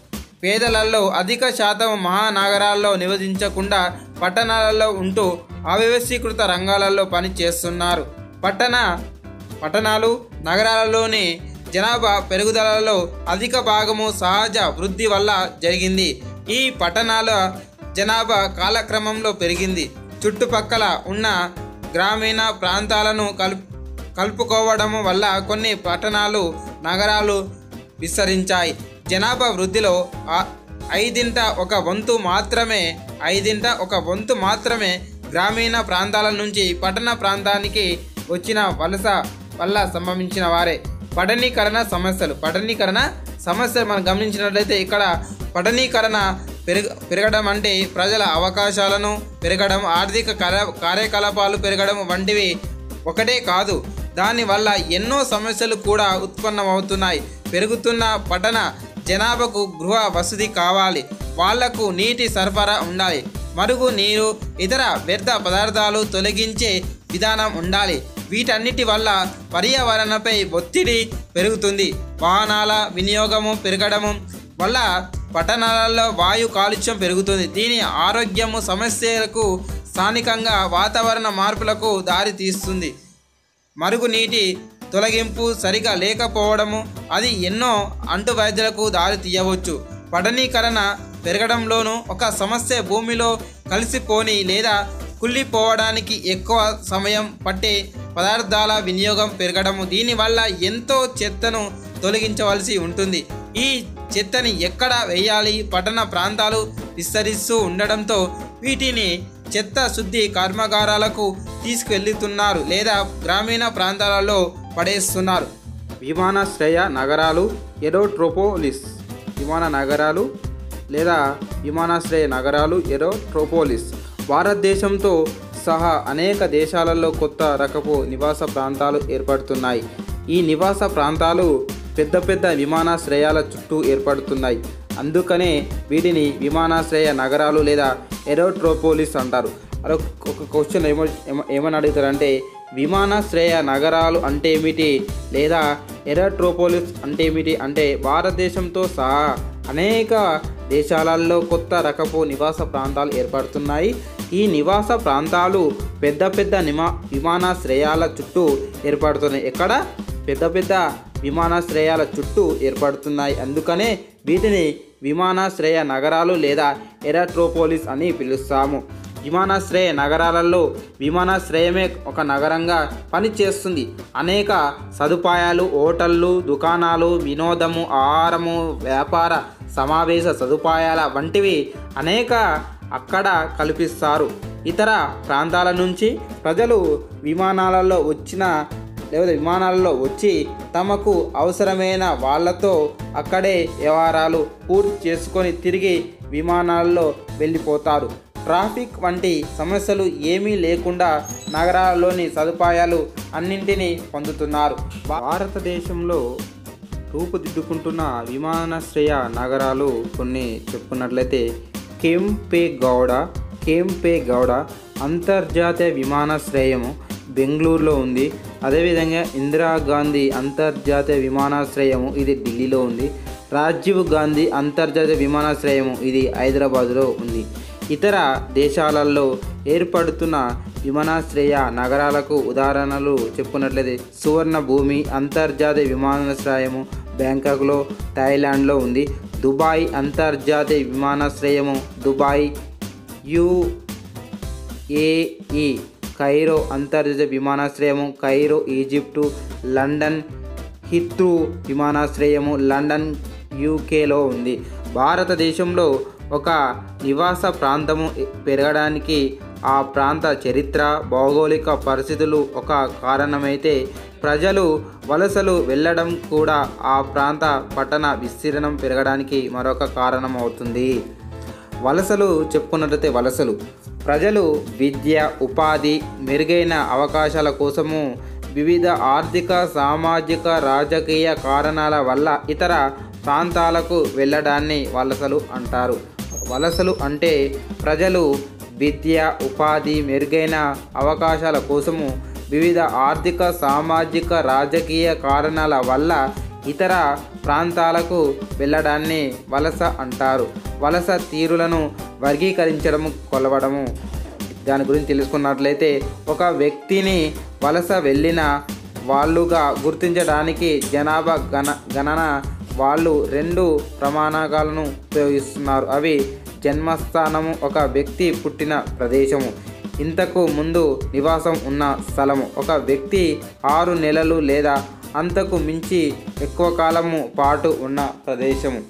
పేదలలో అధిక శాతం మహానగరాల్లో నివసించకుండా పట్టణాలలో ఉంటూ అవ్యవస్థీకృత రంగాలలో పనిచేస్తున్నారు పట్టణ పట్టణాలు నగరాలలోని జనాభా పెరుగుదలలో అధిక భాగము సహజ వృద్ధి వల్ల జరిగింది ఈ పట్టణాల జనాభా కాలక్రమంలో పెరిగింది చుట్టుపక్కల ఉన్న గ్రామీణ ప్రాంతాలను కలుపు కలుపుకోవడం వల్ల కొన్ని పట్టణాలు నగరాలు విస్తరించాయి జనాభా వృద్ధిలో ఆ ఐదింట ఒక వంతు మాత్రమే ఐదింట ఒక వంతు మాత్రమే గ్రామీణ ప్రాంతాల నుంచి పట్టణ ప్రాంతానికి వచ్చిన వలస వల్ల సంభవించిన వారే పట్టణీకరణ సమస్యలు పట్టణీకరణ సమస్యలు మనం గమనించినట్లయితే ఇక్కడ పట్టణీకరణ పెరగ పెరగడం అంటే ప్రజల అవకాశాలను పెరగడం ఆర్థిక కార్య కార్యకలాపాలు పెరగడం వంటివి ఒకటే కాదు దానివల్ల ఎన్నో సమస్యలు కూడా ఉత్పన్నమవుతున్నాయి పెరుగుతున్న పట్టణ జనాభాకు గృహ వసతి కావాలి వాళ్లకు నీటి సరఫరా ఉండాలి మరుగు నీరు ఇతర వ్యర్థ పదార్థాలు తొలగించే విధానం ఉండాలి వీటన్నిటి వల్ల పర్యావరణపై ఒత్తిడి పెరుగుతుంది వాహనాల వినియోగము పెరగడము వల్ల పట్టణాలలో వాయు కాలుష్యం పెరుగుతుంది దీని ఆరోగ్యము సమస్యలకు స్థానికంగా వాతావరణ మార్పులకు దారి తీస్తుంది మరుగునీటి తొలగింపు సరిగా లేకపోవడము అది ఎన్నో అంటువ్యాధులకు దారి తీయవచ్చు పట్టణీకరణ పెరగడంలోనూ ఒక సమస్య భూమిలో కలిసిపోని లేదా కుళ్ళిపోవడానికి ఎక్కువ సమయం పట్టే పదార్థాల వినియోగం పెరగడము దీనివల్ల ఎంతో చెత్తను తొలగించవలసి ఉంటుంది ఈ చెత్తని ఎక్కడ వేయాలి పట్టణ ప్రాంతాలు విస్తరిస్తూ ఉండడంతో వీటిని చెత్త శుద్ధి కర్మాగారాలకు తీసుకువెళ్తున్నారు లేదా గ్రామీణ ప్రాంతాలలో పడేస్తున్నారు విమానాశ్రయ నగరాలు ఎరోట్రోపోలిస్ విమాన నగరాలు లేదా విమానాశ్రయ నగరాలు ఎరోట్రోపోలిస్ భారతదేశంతో సహా అనేక దేశాలలో కొత్త రకపు నివాస ప్రాంతాలు ఏర్పడుతున్నాయి ఈ నివాస ప్రాంతాలు పెద్ద పెద్ద విమానాశ్రయాల చుట్టూ ఏర్పడుతున్నాయి అందుకనే వీటిని విమానాశ్రయ నగరాలు లేదా ఎరోట్రోపోలిస్ అంటారు అలా ఒక క్వశ్చన్ ఏమో ఏమ- ఏమని అడుగుతారంటే విమానాశ్రయ నగరాలు అంటే ఏమిటి లేదా ఎరోట్రోపోలిస్ అంటే ఏమిటి అంటే భారతదేశంతో సహా అనేక దేశాలలో కొత్త రకపు నివాస ప్రాంతాలు ఏర్పడుతున్నాయి ఈ నివాస ప్రాంతాలు పెద్ద పెద్ద నిమా విమానాశ్రయాల చుట్టూ ఏర్పడుతున్నాయి ఎక్కడ పెద్ద పెద్ద విమానాశ్రయాల చుట్టూ ఏర్పడుతున్నాయి అందుకనే వీటిని విమానాశ్రయ నగరాలు లేదా ఎరాట్రోపోలిస్ అని పిలుస్తాము విమానాశ్రయ నగరాలలో విమానాశ్రయమే ఒక నగరంగా పనిచేస్తుంది అనేక సదుపాయాలు హోటళ్ళు దుకాణాలు వినోదము ఆహారము వ్యాపార సమావేశ సదుపాయాల వంటివి అనేక అక్కడ కల్పిస్తారు ఇతర ప్రాంతాల నుంచి ప్రజలు విమానాలలో వచ్చిన లేదా విమానాలలో వచ్చి తమకు అవసరమైన వాళ్ళతో అక్కడే వ్యవహారాలు పూర్తి చేసుకొని తిరిగి విమానాల్లో వెళ్ళిపోతారు ట్రాఫిక్ వంటి సమస్యలు ఏమీ లేకుండా నగరాల్లోని సదుపాయాలు అన్నింటినీ పొందుతున్నారు భారతదేశంలో రూపుదిద్దుకుంటున్న విమానాశ్రయ నగరాలు కొన్ని చెప్పుకున్నట్లయితే కెంపేగౌడ కెంపేగౌడ అంతర్జాతీయ విమానాశ్రయము బెంగళూరులో ఉంది అదేవిధంగా ఇందిరాగాంధీ అంతర్జాతీయ విమానాశ్రయము ఇది ఢిల్లీలో ఉంది రాజీవ్ గాంధీ అంతర్జాతీయ విమానాశ్రయము ఇది హైదరాబాదులో ఉంది ఇతర దేశాలలో ఏర్పడుతున్న విమానాశ్రయ నగరాలకు ఉదాహరణలు చెప్పుకున్నట్లయితే సువర్ణ భూమి అంతర్జాతీయ విమానాశ్రయము బ్యాంకాక్లో థాయిలాండ్లో ఉంది దుబాయ్ అంతర్జాతీయ విమానాశ్రయము దుబాయ్ యుఏఈ కైరో అంతర్జాతీయ విమానాశ్రయము కైరో ఈజిప్టు లండన్ హిత్రూ విమానాశ్రయము లండన్ యూకేలో ఉంది భారతదేశంలో ఒక నివాస ప్రాంతము పెరగడానికి ఆ ప్రాంత చరిత్ర భౌగోళిక పరిస్థితులు ఒక కారణమైతే ప్రజలు వలసలు వెళ్ళడం కూడా ఆ ప్రాంత పట్టణ విస్తీర్ణం పెరగడానికి మరొక కారణం అవుతుంది వలసలు చెప్పుకున్నట్లయితే వలసలు ప్రజలు విద్య ఉపాధి మెరుగైన అవకాశాల కోసము వివిధ ఆర్థిక సామాజిక రాజకీయ కారణాల వల్ల ఇతర ప్రాంతాలకు వెళ్ళడాన్ని వలసలు అంటారు వలసలు అంటే ప్రజలు విద్య ఉపాధి మెరుగైన అవకాశాల కోసము వివిధ ఆర్థిక సామాజిక రాజకీయ కారణాల వల్ల ఇతర ప్రాంతాలకు వెళ్ళడాన్ని వలస అంటారు వలస తీరులను వర్గీకరించడము కొలవడము దాని గురించి తెలుసుకున్నట్లయితే ఒక వ్యక్తిని వలస వెళ్ళిన వాళ్ళుగా గుర్తించడానికి జనాభా గణ గణన వాళ్ళు రెండు ప్రమాణాలను ఉపయోగిస్తున్నారు అవి జన్మస్థానము ఒక వ్యక్తి పుట్టిన ప్రదేశము ఇంతకు ముందు నివాసం ఉన్న స్థలము ఒక వ్యక్తి ఆరు నెలలు లేదా అంతకు మించి ఎక్కువ కాలము పాటు ఉన్న ప్రదేశము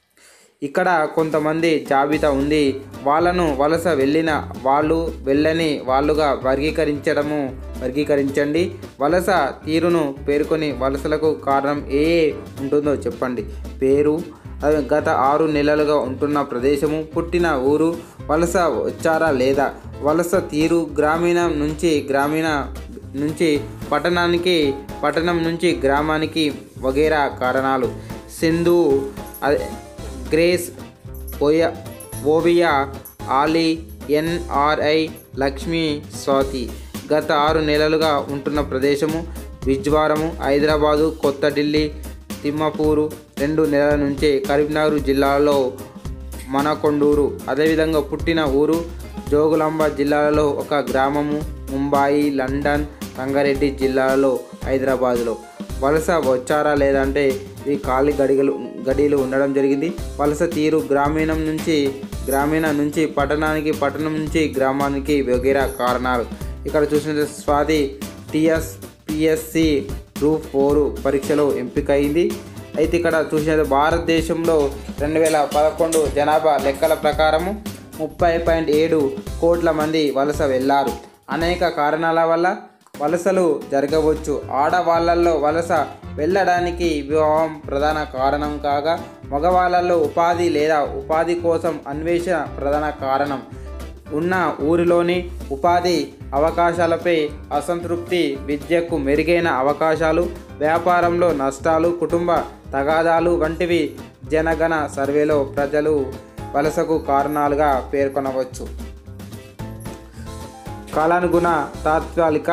ఇక్కడ కొంతమంది జాబితా ఉంది వాళ్ళను వలస వెళ్ళిన వాళ్ళు వెళ్ళని వాళ్ళుగా వర్గీకరించడము వర్గీకరించండి వలస తీరును పేర్కొని వలసలకు కారణం ఏ ఏ ఉంటుందో చెప్పండి పేరు అవి గత ఆరు నెలలుగా ఉంటున్న ప్రదేశము పుట్టిన ఊరు వలస వచ్చారా లేదా వలస తీరు గ్రామీణ నుంచి గ్రామీణ నుంచి పట్టణానికి పట్టణం నుంచి గ్రామానికి వగేరా కారణాలు సింధు అదే గ్రేస్ ఓయ ఓవియా ఆలీ ఎన్ఆర్ఐ లక్ష్మీ స్వాతి గత ఆరు నెలలుగా ఉంటున్న ప్రదేశము విజ్వారము హైదరాబాదు కొత్త ఢిల్లీ తిమ్మపూరు రెండు నెలల నుంచి కరీంనగర్ జిల్లాలో మనకొండూరు అదేవిధంగా పుట్టిన ఊరు జోగులాంబ జిల్లాలో ఒక గ్రామము ముంబాయి లండన్ రంగారెడ్డి జిల్లాలో హైదరాబాదులో వలస వచ్చారా లేదంటే ఈ ఖాళీ గడిగలు గడియలు ఉండడం జరిగింది వలస తీరు గ్రామీణం నుంచి గ్రామీణ నుంచి పట్టణానికి పట్టణం నుంచి గ్రామానికి వగేరా కారణాలు ఇక్కడ చూసిన Swathi TS PSC group four పరీక్షలో ఎంపికైంది అయితే ఇక్కడ చూసినది భారతదేశంలో రెండు వేల పదకొండు జనాభా లెక్కల ప్రకారము ముప్పై పాయింట్ ఏడు కోట్ల మంది వలస వెళ్ళారు అనేక కారణాల వల్ల వలసలు జరగవచ్చు ఆడవాళ్ళల్లో వలస వెళ్ళడానికి వివాహం ప్రధాన కారణం కాగా మగవాళ్ళల్లో ఉపాధి లేదా ఉపాధి కోసం అన్వేషణ ప్రధాన కారణం ఉన్న ఊరిలోని ఉపాధి అవకాశాలపై అసంతృప్తి విద్యకు మెరుగైన అవకాశాలు వ్యాపారంలో నష్టాలు కుటుంబ తగాదాలు వంటివి జనగణ సర్వేలో ప్రజలు వలసకు కారణాలుగా పేర్కొనవచ్చు కాలానుగుణ తాత్కాలిక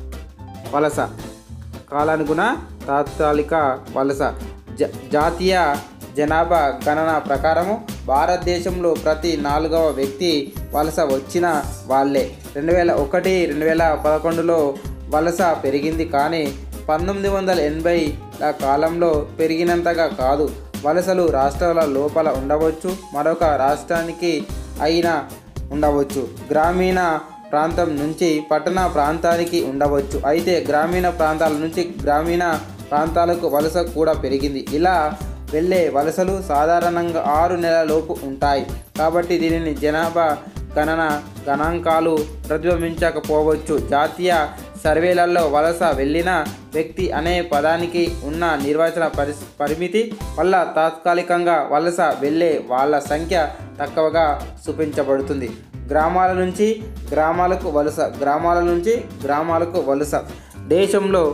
వలస కాలానుగుణ తాత్కాలిక వలస జ జాతీయ జనాభా గణన ప్రకారము భారతదేశంలో ప్రతి నాలుగవ వ్యక్తి వలస వచ్చిన వాళ్ళే రెండు వేల ఒకటి రెండు వేల పదకొండులో వలస పెరిగింది కానీ పంతొమ్మిది వందల ఎనభైల కాలంలో పెరిగినంతగా కాదు వలసలు రాష్ట్రాల లోపల ఉండవచ్చు మరొక రాష్ట్రానికి అయినా ఉండవచ్చు గ్రామీణ ప్రాంతం నుంచి పట్టణ ప్రాంతానికి ఉండవచ్చు అయితే గ్రామీణ ప్రాంతాల నుంచి గ్రామీణ ప్రాంతాలకు వలస కూడా పెరిగింది ఇలా వెళ్ళే వలసలు సాధారణంగా ఆరు నెలల లోపు ఉంటాయి కాబట్టి దీనిని జనాభా గణన గణాంకాలు ప్రతిబింబించకపోవచ్చు జాతీయ సర్వేలలో వలస వెళ్ళిన వ్యక్తి అనే పదానికి ఉన్న నిర్వచన పరి పరిమితి వల్ల తాత్కాలికంగా వలస వెళ్ళే వాళ్ళ సంఖ్య తక్కువగా చూపించబడుతుంది గ్రామాల నుంచి గ్రామాలకు వలస గ్రామాల నుంచి గ్రామాలకు వలస దేశంలో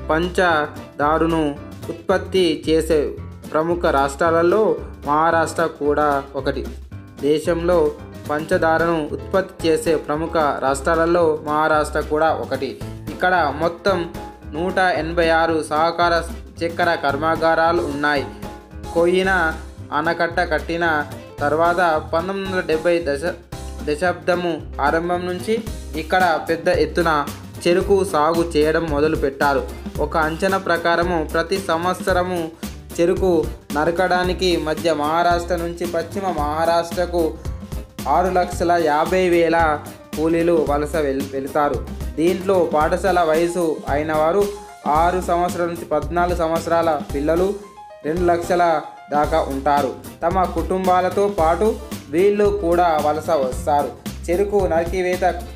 పంచదారును ఉత్పత్తి చేసే ప్రముఖ రాష్ట్రాలలో మహారాష్ట్ర కూడా ఒకటి దేశంలో పంచదారను ఉత్పత్తి చేసే ప్రముఖ రాష్ట్రాలలో మహారాష్ట్ర కూడా ఒకటి ఇక్కడ మొత్తం నూట ఎనభై ఆరు సహకార చక్కెర కర్మాగారాలు ఉన్నాయి కొయ్యిన ఆనకట్ట కట్టిన తర్వాత పంతొమ్మిది వందల డెబ్బై దశ దశాబ్దము ఆరంభం నుంచి ఇక్కడ పెద్ద ఎత్తున చెరుకు సాగు చేయడం మొదలు పెట్టారు ఒక అంచనా ప్రకారము ప్రతి సంవత్సరము చెరుకు నరకడానికి మధ్య మహారాష్ట్ర నుంచి పశ్చిమ మహారాష్ట్రకు ఆరు లక్షల యాభై వేల కూలీలు వలస వెల్ వెళతారు దీంట్లో పాఠశాల వయసు అయిన వారు ఆరు సంవత్సరాల నుంచి పద్నాలుగు సంవత్సరాల పిల్లలు రెండు లక్షల దాకా ఉంటారు తమ కుటుంబాలతో పాటు వీళ్ళు కూడా వలస వస్తారు చెరుకు నరికివేత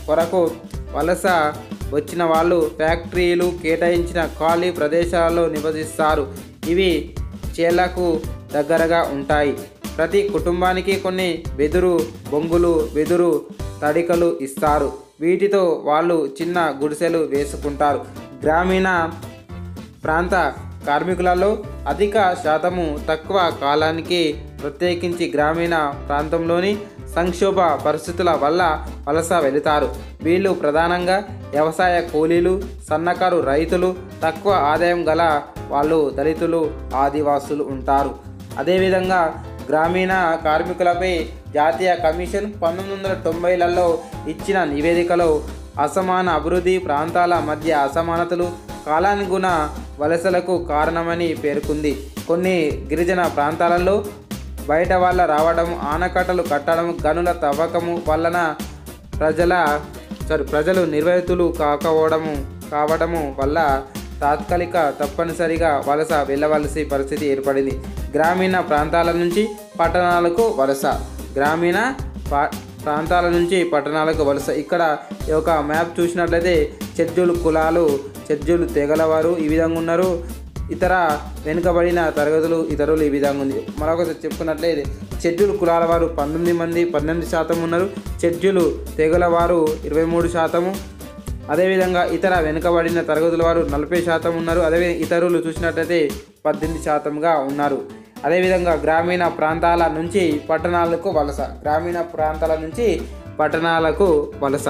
కొరకు వలస వచ్చిన వాళ్ళు ఫ్యాక్టరీలు కేటాయించిన ఖాళీ ప్రదేశాలలో నివసిస్తారు ఇవి చేళ్లకు దగ్గరగా ఉంటాయి ప్రతి కుటుంబానికి కొన్ని వెదురు బొంగులు వెదురు తడికలు ఇస్తారు వీటితో వాళ్ళు చిన్న గుడిసెలు వేసుకుంటారు గ్రామీణ ప్రాంత కార్మికులలో అధిక శాతము తక్కువ కాలానికి ప్రత్యేకించి గ్రామీణ ప్రాంతంలోని సంక్షోభ పరిస్థితుల వల్ల వలస వెళుతారు వీళ్ళు ప్రధానంగా వ్యవసాయ కూలీలు సన్నకారు రైతులు తక్కువ ఆదాయం గల వాళ్ళు దళితులు ఆదివాసులు ఉంటారు అదేవిధంగా గ్రామీణ కార్మికులపై జాతీయ కమిషన్ పంతొమ్మిది వందల తొంభైలలో ఇచ్చిన నివేదికలో అసమాన అభివృద్ధి ప్రాంతాల మధ్య అసమానతలు కాలానుగుణ వలసలకు కారణమని పేర్కొంది కొన్ని గిరిజన ప్రాంతాలలో బయట వాళ్ళ రావడం ఆనకట్టలు కట్టడం గనుల తవ్వకము వలన ప్రజల సారీ ప్రజలు నిర్వహితులు కాకపోవడము కావడము వల్ల తాత్కాలిక తప్పనిసరిగా వలస వెళ్ళవలసి పరిస్థితి ఏర్పడింది గ్రామీణ ప్రాంతాల నుంచి పట్టణాలకు వలస గ్రామీణ పా- ప్రాంతాల నుంచి పట్టణాలకు వలస ఇక్కడ ఈ యొక్క మ్యాప్ చూసినట్లయితే చెడ్జులు కులాలు చెడ్జులు తెగలవారు ఈ విధంగా ఉన్నారు ఇతర వెనుకబడిన తరగతులు ఇతరులు ఈ విధంగా ఉంది మరొకసారి చెప్పుకున్నట్లయితే చెడ్జులు కులాల వారు పంతొమ్మిది మంది పన్నెండు శాతం ఉన్నారు చెడ్జులు తెగల వారు ఇరవై మూడు శాతము అదేవిధంగా ఇతర వెనుకబడిన తరగతుల వారు నలభై శాతం ఉన్నారు అదే ఇతరులు చూసినట్లయితే పద్దెనిమిది శాతంగా ఉన్నారు అదేవిధంగా గ్రామీణ ప్రాంతాల నుంచి పట్టణాలకు వలస గ్రామీణ ప్రాంతాల నుంచి పట్టణాలకు వలస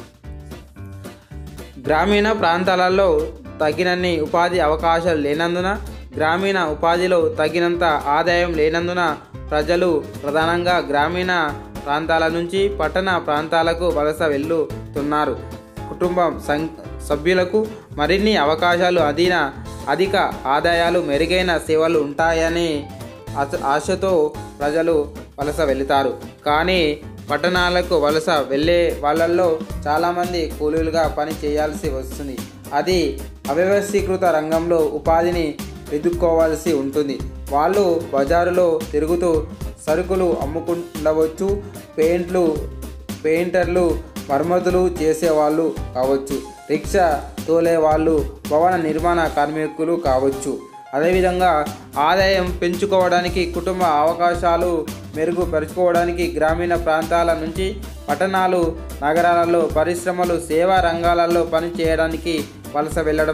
గ్రామీణ ప్రాంతాలలో తగినన్ని ఉపాధి అవకాశాలు లేనందున గ్రామీణ ఉపాధిలో తగినంత ఆదాయం లేనందున ప్రజలు ప్రధానంగా గ్రామీణ ప్రాంతాల నుంచి పట్టణ ప్రాంతాలకు వలస వెళ్తున్నారు కుటుంబం సం సభ్యులకు మరిన్ని అవకాశాలు అధీన అధిక ఆదాయాలు మెరుగైన సేవలు ఉంటాయని ఆశ- ఆశతో ప్రజలు వలస వెళుతారు కానీ పట్టణాలకు వలస వెళ్ళే వాళ్ళల్లో చాలామంది కూలీలుగా పని చేయాల్సి వస్తుంది అది అవ్యవస్థీకృత రంగంలో ఉపాధిని వెతుక్కోవాల్సి ఉంటుంది వాళ్ళు బజారులో తిరుగుతూ సరుకులు అమ్ముకుండవచ్చు పెయింట్లు పెయింటర్లు మరమ్మతులు చేసేవాళ్ళు కావచ్చు రిక్షా తోలే వాళ్ళు భవన నిర్మాణ కార్మికులు కావచ్చు అదేవిధంగా ఆదాయం పెంచుకోవడానికి కుటుంబ అవకాశాలు మెరుగుపరుచుకోవడానికి గ్రామీణ ప్రాంతాల నుంచి పట్టణాలు నగరాలలో పరిశ్రమలు సేవా రంగాలలో పనిచేయడానికి వలస వెళ్ళడం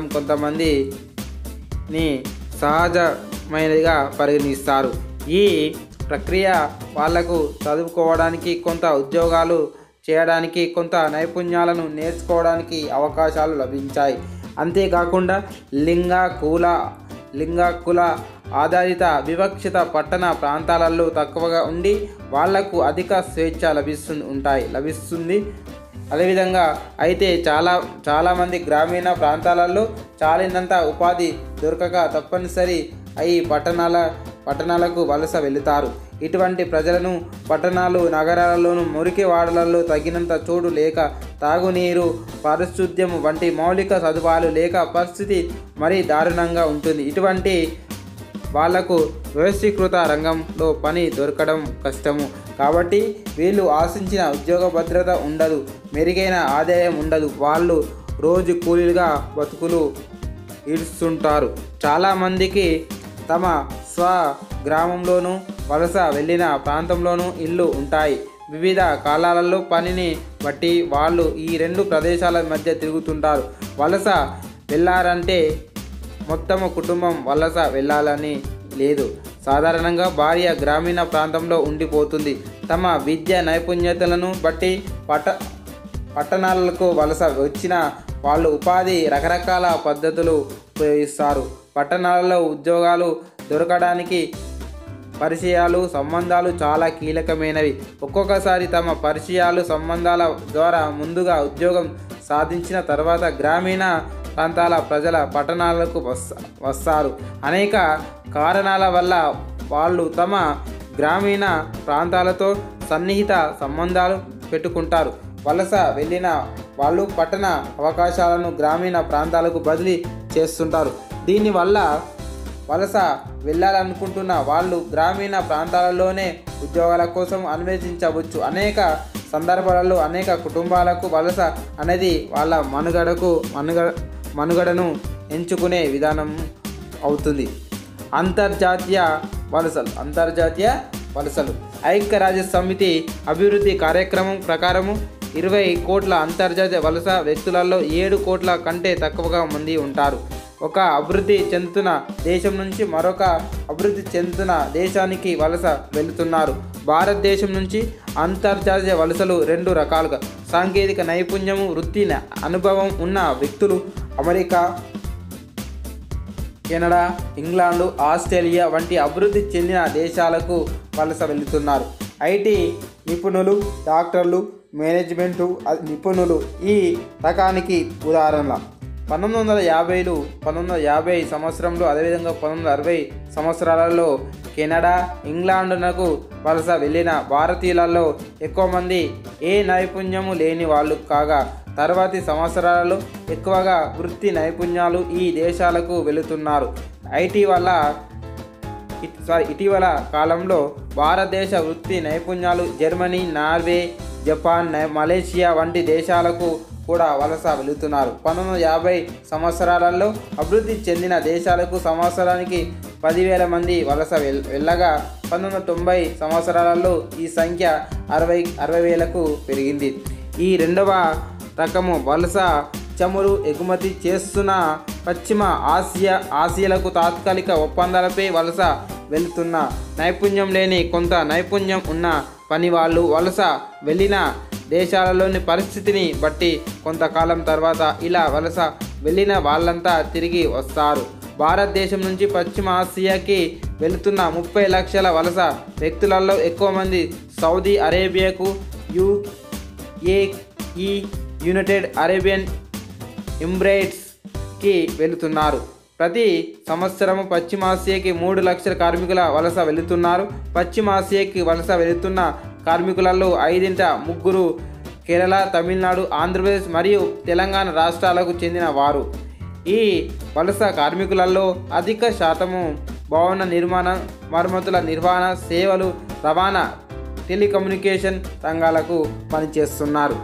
కొంతమందిని సహజమైనదిగా పరిగణిస్తారు ఈ ప్రక్రియ వాళ్లకు చదువుకోవడానికి కొంత ఉద్యోగాలు చేయడానికి కొంత నైపుణ్యాలను నేర్చుకోవడానికి అవకాశాలు లభించాయి అంతేకాకుండా లింగ కుల లింగ కుల ఆధారిత వివక్షిత పట్టణ ప్రాంతాలలో తక్కువగా ఉండి వాళ్లకు అధిక స్వేచ్ఛ లభిస్తుంది ఉంటాయి లభిస్తుంది అదేవిధంగా అయితే చాలా చాలామంది గ్రామీణ ప్రాంతాలలో చాలినంత ఉపాధి దొరకక తప్పనిసరి అయి పట్టణాల పట్టణాలకు వలస వెళుతారు ఇటువంటి ప్రజలను పట్టణాలు నగరాలలోను మురికి వాడలలో తగినంత చోటు లేక తాగునీరు పారిశుద్ధ్యం వంటి మౌలిక సదుపాయాలు లేక పరిస్థితి మరీ దారుణంగా ఉంటుంది ఇటువంటి వాళ్లకు వ్యవస్థీకృత రంగంలో పని దొరకడం కష్టము కాబట్టి వీళ్ళు ఆశించిన ఉద్యోగ భద్రత ఉండదు మెరుగైన ఆదాయం ఉండదు వాళ్ళు రోజు కూలీలుగా బతుకులు ఈడుస్తుంటారు చాలామందికి తమ స్వ గ్రామంలోనూ వలస వెళ్ళిన ప్రాంతంలోనూ ఇల్లు ఉంటాయి వివిధ కాలాలలో పనిని బట్టి వాళ్ళు ఈ రెండు ప్రదేశాల మధ్య తిరుగుతుంటారు వలస వెళ్ళారంటే మొత్తము కుటుంబం వలస వెళ్ళాలని లేదు సాధారణంగా భార్య గ్రామీణ ప్రాంతంలో ఉండిపోతుంది తమ విద్య నైపుణ్యతలను బట్టి పట్ట పట్టణాలకు వలస వచ్చిన వాళ్ళు ఉపాధి రకరకాల పద్ధతులు ఉపయోగిస్తారు పట్టణాలలో ఉద్యోగాలు దొరకడానికి పరిచయాలు సంబంధాలు చాలా కీలకమైనవి ఒక్కొక్కసారి తమ పరిచయాలు సంబంధాల ద్వారా ముందుగా ఉద్యోగం సాధించిన తర్వాత గ్రామీణ ప్రాంతాల ప్రజల పట్టణాలకు వస్త వస్తారు అనేక కారణాల వల్ల వాళ్ళు తమ గ్రామీణ ప్రాంతాలతో సన్నిహిత సంబంధాలు పెట్టుకుంటారు వలస వెళ్ళిన వాళ్ళు పట్టణ అవకాశాలను గ్రామీణ ప్రాంతాలకు బదిలీ చేస్తుంటారు దీనివల్ల వలస వెళ్ళాలనుకుంటున్న వాళ్ళు గ్రామీణ ప్రాంతాలలోనే ఉద్యోగాల కోసం అన్వేషించవచ్చు అనేక సందర్భాలలో అనేక కుటుంబాలకు వలస అనేది వాళ్ళ మనుగడకు మనుగడ మనుగడను ఎంచుకునే విధానం అవుతుంది అంతర్జాతీయ వలసలు అంతర్జాతీయ వలసలు ఐక్యరాజ్య సమితి అభివృద్ధి కార్యక్రమం ప్రకారము ఇరవై కోట్ల అంతర్జాతీయ వలస వ్యక్తులలో ఏడు కోట్ల కంటే తక్కువగా మంది ఉంటారు ఒక అభివృద్ధి చెందుతున్న దేశం నుంచి మరొక అభివృద్ధి చెందుతున్న దేశానికి వలస వెళుతున్నారు భారతదేశం నుంచి అంతర్జాతీయ వలసలు రెండు రకాలుగా సాంకేతిక నైపుణ్యము వృత్తి న- అనుభవం ఉన్న వ్యక్తులు అమెరికా కెనడా ఇంగ్లాండు ఆస్ట్రేలియా వంటి అభివృద్ధి చెందిన దేశాలకు వలస వెళుతున్నారు ఐటీ నిపుణులు డాక్టర్లు మేనేజ్మెంటు అ- నిపుణులు ఈ రకానికి ఉదాహరణ పంతొమ్మిది వందల యాభైలు పంతొమ్మిది వందల యాభై సంవత్సరంలో అదేవిధంగా పంతొమ్మిది వందల అరవై సంవత్సరాలలో కెనడా ఇంగ్లాండునకు వలస వెళ్ళిన భారతీయులలో ఎక్కువ మంది ఏ నైపుణ్యము లేని వాళ్ళు కాగా తర్వాతి సంవత్సరాలలో ఎక్కువగా వృత్తి నైపుణ్యాలు ఈ దేశాలకు వెళుతున్నారు ఐటీ వల్ల ఇట్- సారీ ఇటీవల కాలంలో భారతదేశ వృత్తి నైపుణ్యాలు జర్మనీ నార్వే జపాన్ నై- మలేషియా వంటి దేశాలకు కూడా వలస వెళుతున్నారు పంతొమ్మిది వందల యాభై సంవత్సరాలలో అభివృద్ధి చెందిన దేశాలకు సంవత్సరానికి పదివేల మంది వలస వెల్ వెళ్ళగా పంతొమ్మిది వందల తొంభై సంవత్సరాలలో ఈ సంఖ్య అరవై అరవై వేలకు పెరిగింది ఈ రెండవ రకము వలస చమురు ఎగుమతి చేస్తున్న పశ్చిమ ఆసియా ఆసియాలకు తాత్కాలిక ఒప్పందాలపై వలస వెళుతున్న నైపుణ్యం లేని కొంత నైపుణ్యం ఉన్న పని వాళ్ళు వలస వెళ్ళిన దేశాలలోని పరిస్థితిని బట్టి కొంతకాలం తర్వాత ఇలా వలస వెళ్ళిన వాళ్ళంతా తిరిగి వస్తారు భారతదేశం నుంచి పశ్చిమ ఆసియాకి వెళుతున్న ముప్పై లక్షల వలస వ్యక్తులలో ఎక్కువ మంది సౌదీ అరేబియాకు యు ఏ ఈ యునైటెడ్ అరేబియన్ ఎమిరేట్స్కి వెళుతున్నారు ప్రతి సంవత్సరము పశ్చిమాసియాకి మూడు లక్షల కార్మికుల వలస వెళుతున్నారు పశ్చిమాసియాకి వలస వెళుతున్న కార్మికులలో ఐదింట ముగ్గురు కేరళ తమిళనాడు ఆంధ్రప్రదేశ్ మరియు తెలంగాణ రాష్ట్రాలకు చెందిన వారు ఈ వలస కార్మికులలో అధిక శాతము భవన నిర్మాణ మరమ్మతుల నిర్వహణ సేవలు రవాణా టెలికమ్యూనికేషన్ రంగాలకు పనిచేస్తున్నారు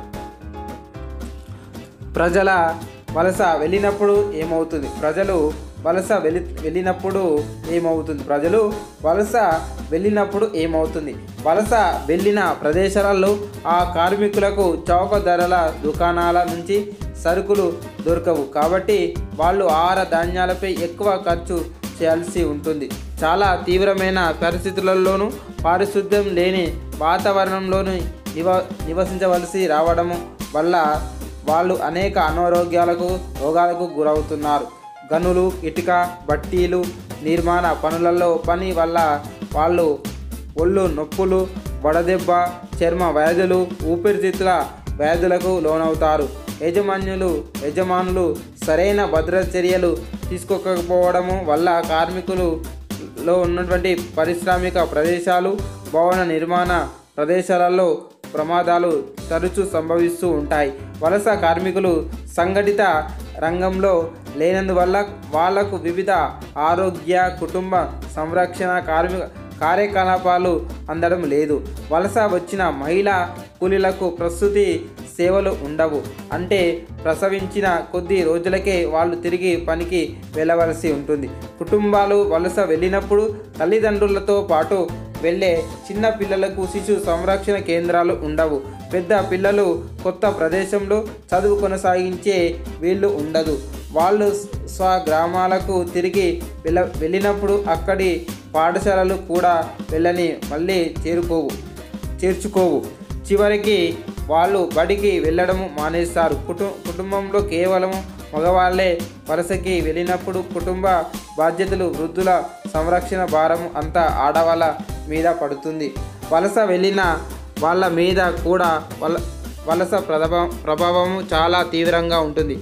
ప్రజల వలస వెళ్ళినప్పుడు ఏమవుతుంది ప్రజలు వలస వెళ్ళి వెళ్ళినప్పుడు ఏమవుతుంది ప్రజలు వలస వెళ్ళినప్పుడు ఏమవుతుంది వలస వెళ్ళిన ప్రదేశాలలో ఆ కార్మికులకు చౌక ధరల దుకాణాల నుంచి సరుకులు దొరకవు కాబట్టి వాళ్ళు ఆహార ధాన్యాలపై ఎక్కువ ఖర్చు చేయాల్సి ఉంటుంది చాలా తీవ్రమైన పరిస్థితులలోనూ పారిశుద్ధ్యం లేని వాతావరణంలోనూ నివ నివసించవలసి రావడము వల్ల వాళ్ళు అనేక అనారోగ్యాలకు రోగాలకు గురవుతున్నారు గనులు ఇటుక బట్టీలు నిర్మాణ పనులలో పని వల్ల వాళ్ళు ఒళ్ళు నొప్పులు వడదెబ్బ చర్మ వ్యాధులు ఊపిరితిత్తుల వ్యాధులకు లోనవుతారు యజమానులు యజమానులు సరైన భద్రత చర్యలు తీసుకోకపోవడము వల్ల కార్మికులు లో ఉన్నటువంటి పారిశ్రామిక ప్రదేశాలు భవన నిర్మాణ ప్రదేశాలలో ప్రమాదాలు తరచూ సంభవిస్తూ ఉంటాయి వలస కార్మికులు సంఘటిత రంగంలో లేనందువల్ల వాళ్లకు వివిధ ఆరోగ్య కుటుంబ సంరక్షణ కార్మిక కార్యకలాపాలు అందడం లేదు వలస వచ్చిన మహిళా కూలీలకు ప్రస్తుతి సేవలు ఉండవు అంటే ప్రసవించిన కొద్ది రోజులకే వాళ్ళు తిరిగి పనికి వెళ్ళవలసి ఉంటుంది కుటుంబాలు వలస వెళ్ళినప్పుడు తల్లిదండ్రులతో పాటు వెళ్ళే చిన్న పిల్లలకు శిశు సంరక్షణ కేంద్రాలు ఉండవు పెద్ద పిల్లలు కొత్త ప్రదేశంలో చదువు కొనసాగించే వీళ్ళు ఉండదు వాళ్ళు స్వ గ్రామాలకు తిరిగి వెళ్ళ వెళ్ళినప్పుడు అక్కడి పాఠశాలలు కూడా వెళ్ళని మళ్ళీ చేరుకోవు చేర్చుకోవు చివరికి వాళ్ళు బడికి వెళ్ళడము మానేస్తారు కుటు కుటుంబంలో కేవలం మగవాళ్ళే వలసకి వెళ్ళినప్పుడు కుటుంబ బాధ్యతలు వృద్ధుల సంరక్షణ భారం అంతా ఆడవాళ్ళ మీద పడుతుంది వలస వెళ్ళిన వాళ్ళ మీద కూడా వల వలస ప్రభావం ప్రభావము చాలా తీవ్రంగా ఉంటుంది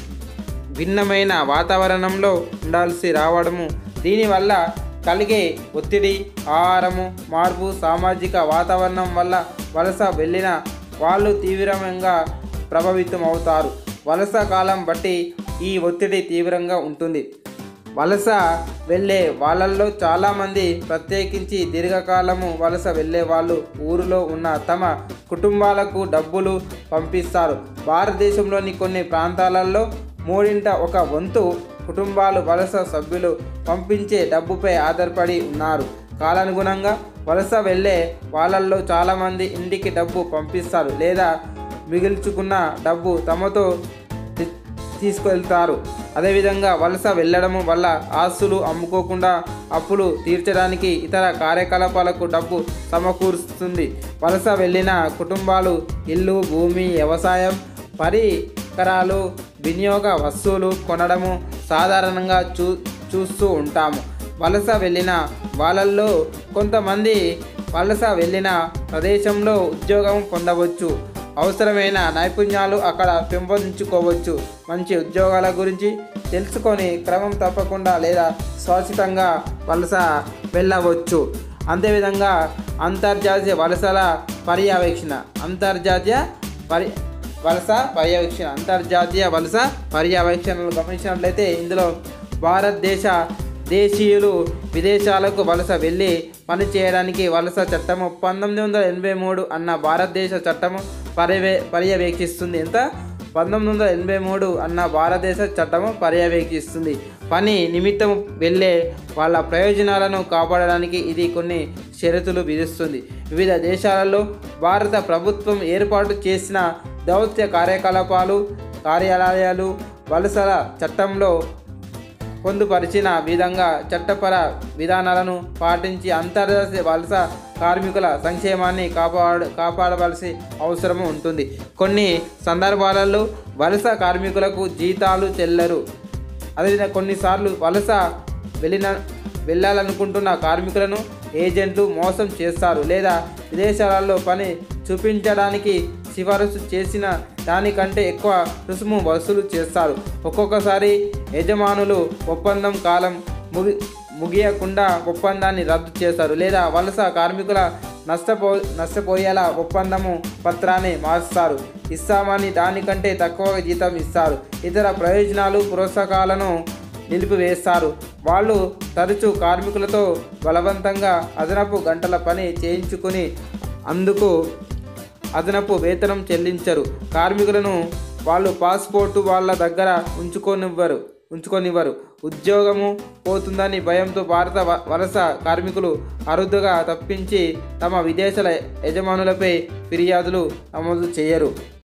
భిన్నమైన వాతావరణంలో ఉండాల్సి రావడము దీనివల్ల కలిగే ఒత్తిడి ఆహారము మార్పు సామాజిక వాతావరణం వల్ల వలస వెళ్ళిన వాళ్ళు తీవ్రంగా ప్రభావితం అవుతారు వలస కాలం బట్టి ఈ ఒత్తిడి తీవ్రంగా ఉంటుంది వలస వెళ్ళే వాళ్ళల్లో చాలామంది ప్రత్యేకించి దీర్ఘకాలము వలస వెళ్ళే వాళ్ళు ఊరిలో ఉన్న తమ కుటుంబాలకు డబ్బులు పంపిస్తారు భారతదేశంలోని కొన్ని ప్రాంతాలలో మూడింట ఒక వంతు కుటుంబాలు వలస సభ్యులు పంపించే డబ్బుపై ఆధారపడి ఉన్నారు కాలానుగుణంగా వలస వెళ్ళే వాళ్ళల్లో చాలామంది ఇంటికి డబ్బు పంపిస్తారు లేదా మిగిల్చుకున్న డబ్బు తమతో తి- తీసుకెళ్తారు అదేవిధంగా వలస వెళ్ళడం వల్ల ఆస్తులు అమ్ముకోకుండా అప్పులు తీర్చడానికి ఇతర కార్యకలాపాలకు డబ్బు సమకూరుస్తుంది వలస వెళ్ళిన కుటుంబాలు ఇల్లు భూమి వ్యవసాయం పరికరాలు వినియోగ వస్తువులు కొనడము సాధారణంగా చూ చూస్తూ ఉంటాము వలస వెళ్ళిన వాళ్ళల్లో కొంతమంది వలస వెళ్ళిన ప్రదేశంలో ఉద్యోగం పొందవచ్చు అవసరమైన నైపుణ్యాలు అక్కడ పెంపొందించుకోవచ్చు మంచి ఉద్యోగాల గురించి తెలుసుకొని క్రమం తప్పకుండా లేదా శాశ్వతంగా వలస వెళ్ళవచ్చు అంతేవిధంగా అంతర్జాతీయ వలసల పర్యవేక్షణ అంతర్జాతీయ పరి వలస పర్యవేక్షణ అంతర్జాతీయ వలస పర్యవేక్షణలు గమనించినట్లయితే ఇందులో భారతదేశ దేశీయులు విదేశాలకు వలస వెళ్ళి పని చేయడానికి వలస చట్టము పంతొమ్మిది వందల ఎనభై మూడు అన్న భారతదేశ చట్టము పర్యవే పర్యవేక్షిస్తుంది ఎంత పంతొమ్మిది వందల ఎనభై మూడు అన్న భారతదేశ చట్టము పర్యవేక్షిస్తుంది పని నిమిత్తం వెళ్ళే వాళ్ళ ప్రయోజనాలను కాపాడడానికి ఇది కొన్ని షరతులు విధిస్తుంది వివిధ దేశాలలో భారత ప్రభుత్వం ఏర్పాటు చేసిన దౌత్య కార్యకలాపాలు కార్యాలయాలు వలసల చట్టంలో పొందుపరిచిన విధంగా చట్టపర విధానాలను పాటించి అంతర్జాతీయ వలస కార్మికుల సంక్షేమాన్ని కాపాడు కాపాడవలసి అవసరం ఉంటుంది కొన్ని సందర్భాలలో వలస కార్మికులకు జీతాలు చెల్లరు అదేవిధంగా కొన్నిసార్లు వలస వెళ్ళిన వెళ్ళాలనుకుంటున్న కార్మికులను ఏజెంట్లు మోసం చేస్తారు లేదా విదేశాలలో పని చూపించడానికి సిఫారసు చేసిన దానికంటే ఎక్కువ రుసుము వసూలు చేస్తారు ఒక్కొక్కసారి యజమానులు ఒప్పందం కాలం ముగి ముగియకుండా ఒప్పందాన్ని రద్దు చేస్తారు లేదా వలస కార్మికుల నష్టపో నష్టపోయేలా ఒప్పందము పత్రాన్ని మారుస్తారు ఇస్తామని దానికంటే తక్కువ జీతం ఇస్తారు ఇతర ప్రయోజనాలు ప్రోత్సాహకాలను నిలిపివేస్తారు వాళ్ళు తరచూ కార్మికులతో బలవంతంగా అదనపు గంటల పని చేయించుకుని అందుకు అదనపు వేతనం చెల్లించరు కార్మికులను వాళ్ళు పాస్పోర్టు వాళ్ళ దగ్గర ఉంచుకోనివ్వరు ఉంచుకొనివ్వరు ఉద్యోగము పోతుందని భయంతో భారత వ- వలస కార్మికులు అరుదుగా తప్పించి తమ విదేశాల యజమానులపై ఫిర్యాదులు నమోదు చేయరు